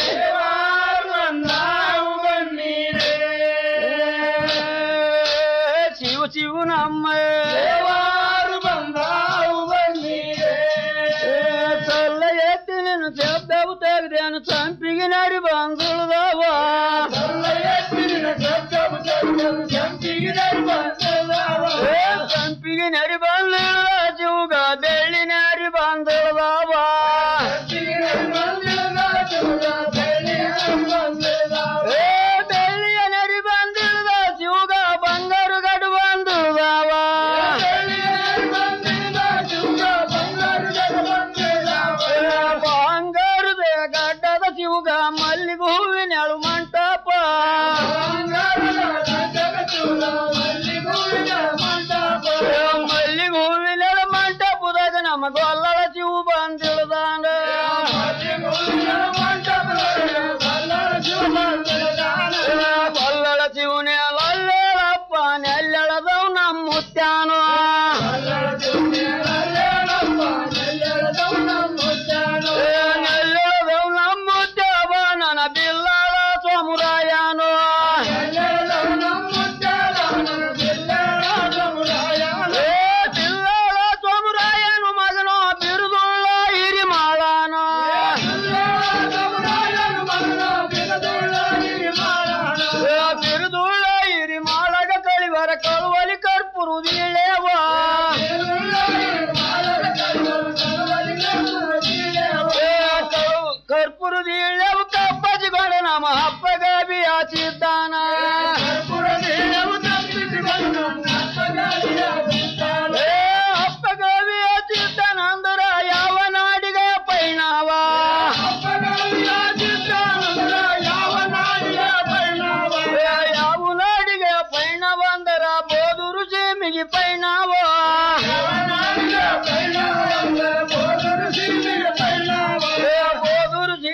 ಶಿವ ಶಿವ ನಮ್ಮ ಸಲ್ಲ ಎತ್ತಿ ನೀನು ಶಬ್ದವು ತೆಗೆದೇನು ಸಂಪಿಗೆ ನಡಿ ಬಂದುಳದವ ಸಂಪಿಗೆ ನಡಿ ಬಂದ ಶಿವಗ ಬೆಳ್ಳಿ ನಡಿ ಬಂದುಳದವ ಏ ಬೆಳ್ಳಿಯ ನಡಿ ಬಂದಿಳದ ಶಿವಗ ಬಂಗಾರು ಗಡು ಬಂದುಳದವ ಬಂಗಾರದ ಗಡ್ಡದ ಶಿವಗ ಮಲ್ಲಿಗೆ ಹೂವಿನ ಎಳು ಮಂಟಪ ಮಲ್ಲಿಗೆ ಹೂವಿನ ಎಳು ಮಂಟಪದಾಗ ನಮ್ಮ ಗೊಲ್ಲಳ ಶಿವ ಬಂದಿಳದಾನ ಗೊಲ್ಲಳ ಶಿವನೇ ಅಲ್ಲಪ್ಪ ನೆಲ್ಲಳದವ್ ನಮ್ಮ ಮುತ್ಯಾನು ನೆಲ್ಲಳದವ್ ನಮ್ಮ ಮುತ್ಯಾವ ನನ್ನ ಬಿಲ್ಲಾಳ ಸಮುರಾಯನು ಏ ಬಿಲ್ಲಾಳ ಸಮುರಾಯನು ಮಗನು ಬಿರುದುಳ್ಳ ಹಿರಿ ಮಾಡಾನು ಬಿರುದುಳ್ಳ ಹಿರಿ ಮಾಳ ನಮ್ಮ ಅಪ್ಪಗಾಬಿ ಆಚಿದ್ದಾನ ಏ ಅಪ್ಪಗಾಬಿ ಆಚಿದ್ದಾನ ಅಂದ್ರ ಯಾವ ನಾಡಿಗೆ ಪೈಣಾವ ಏ, ಯಾವ ನಾಡಿಗೆ ಪೈಣವ ಅಂದರ ಬೋಧೂರು ಸೀಮಿಗೆ ಪೈಣಾವ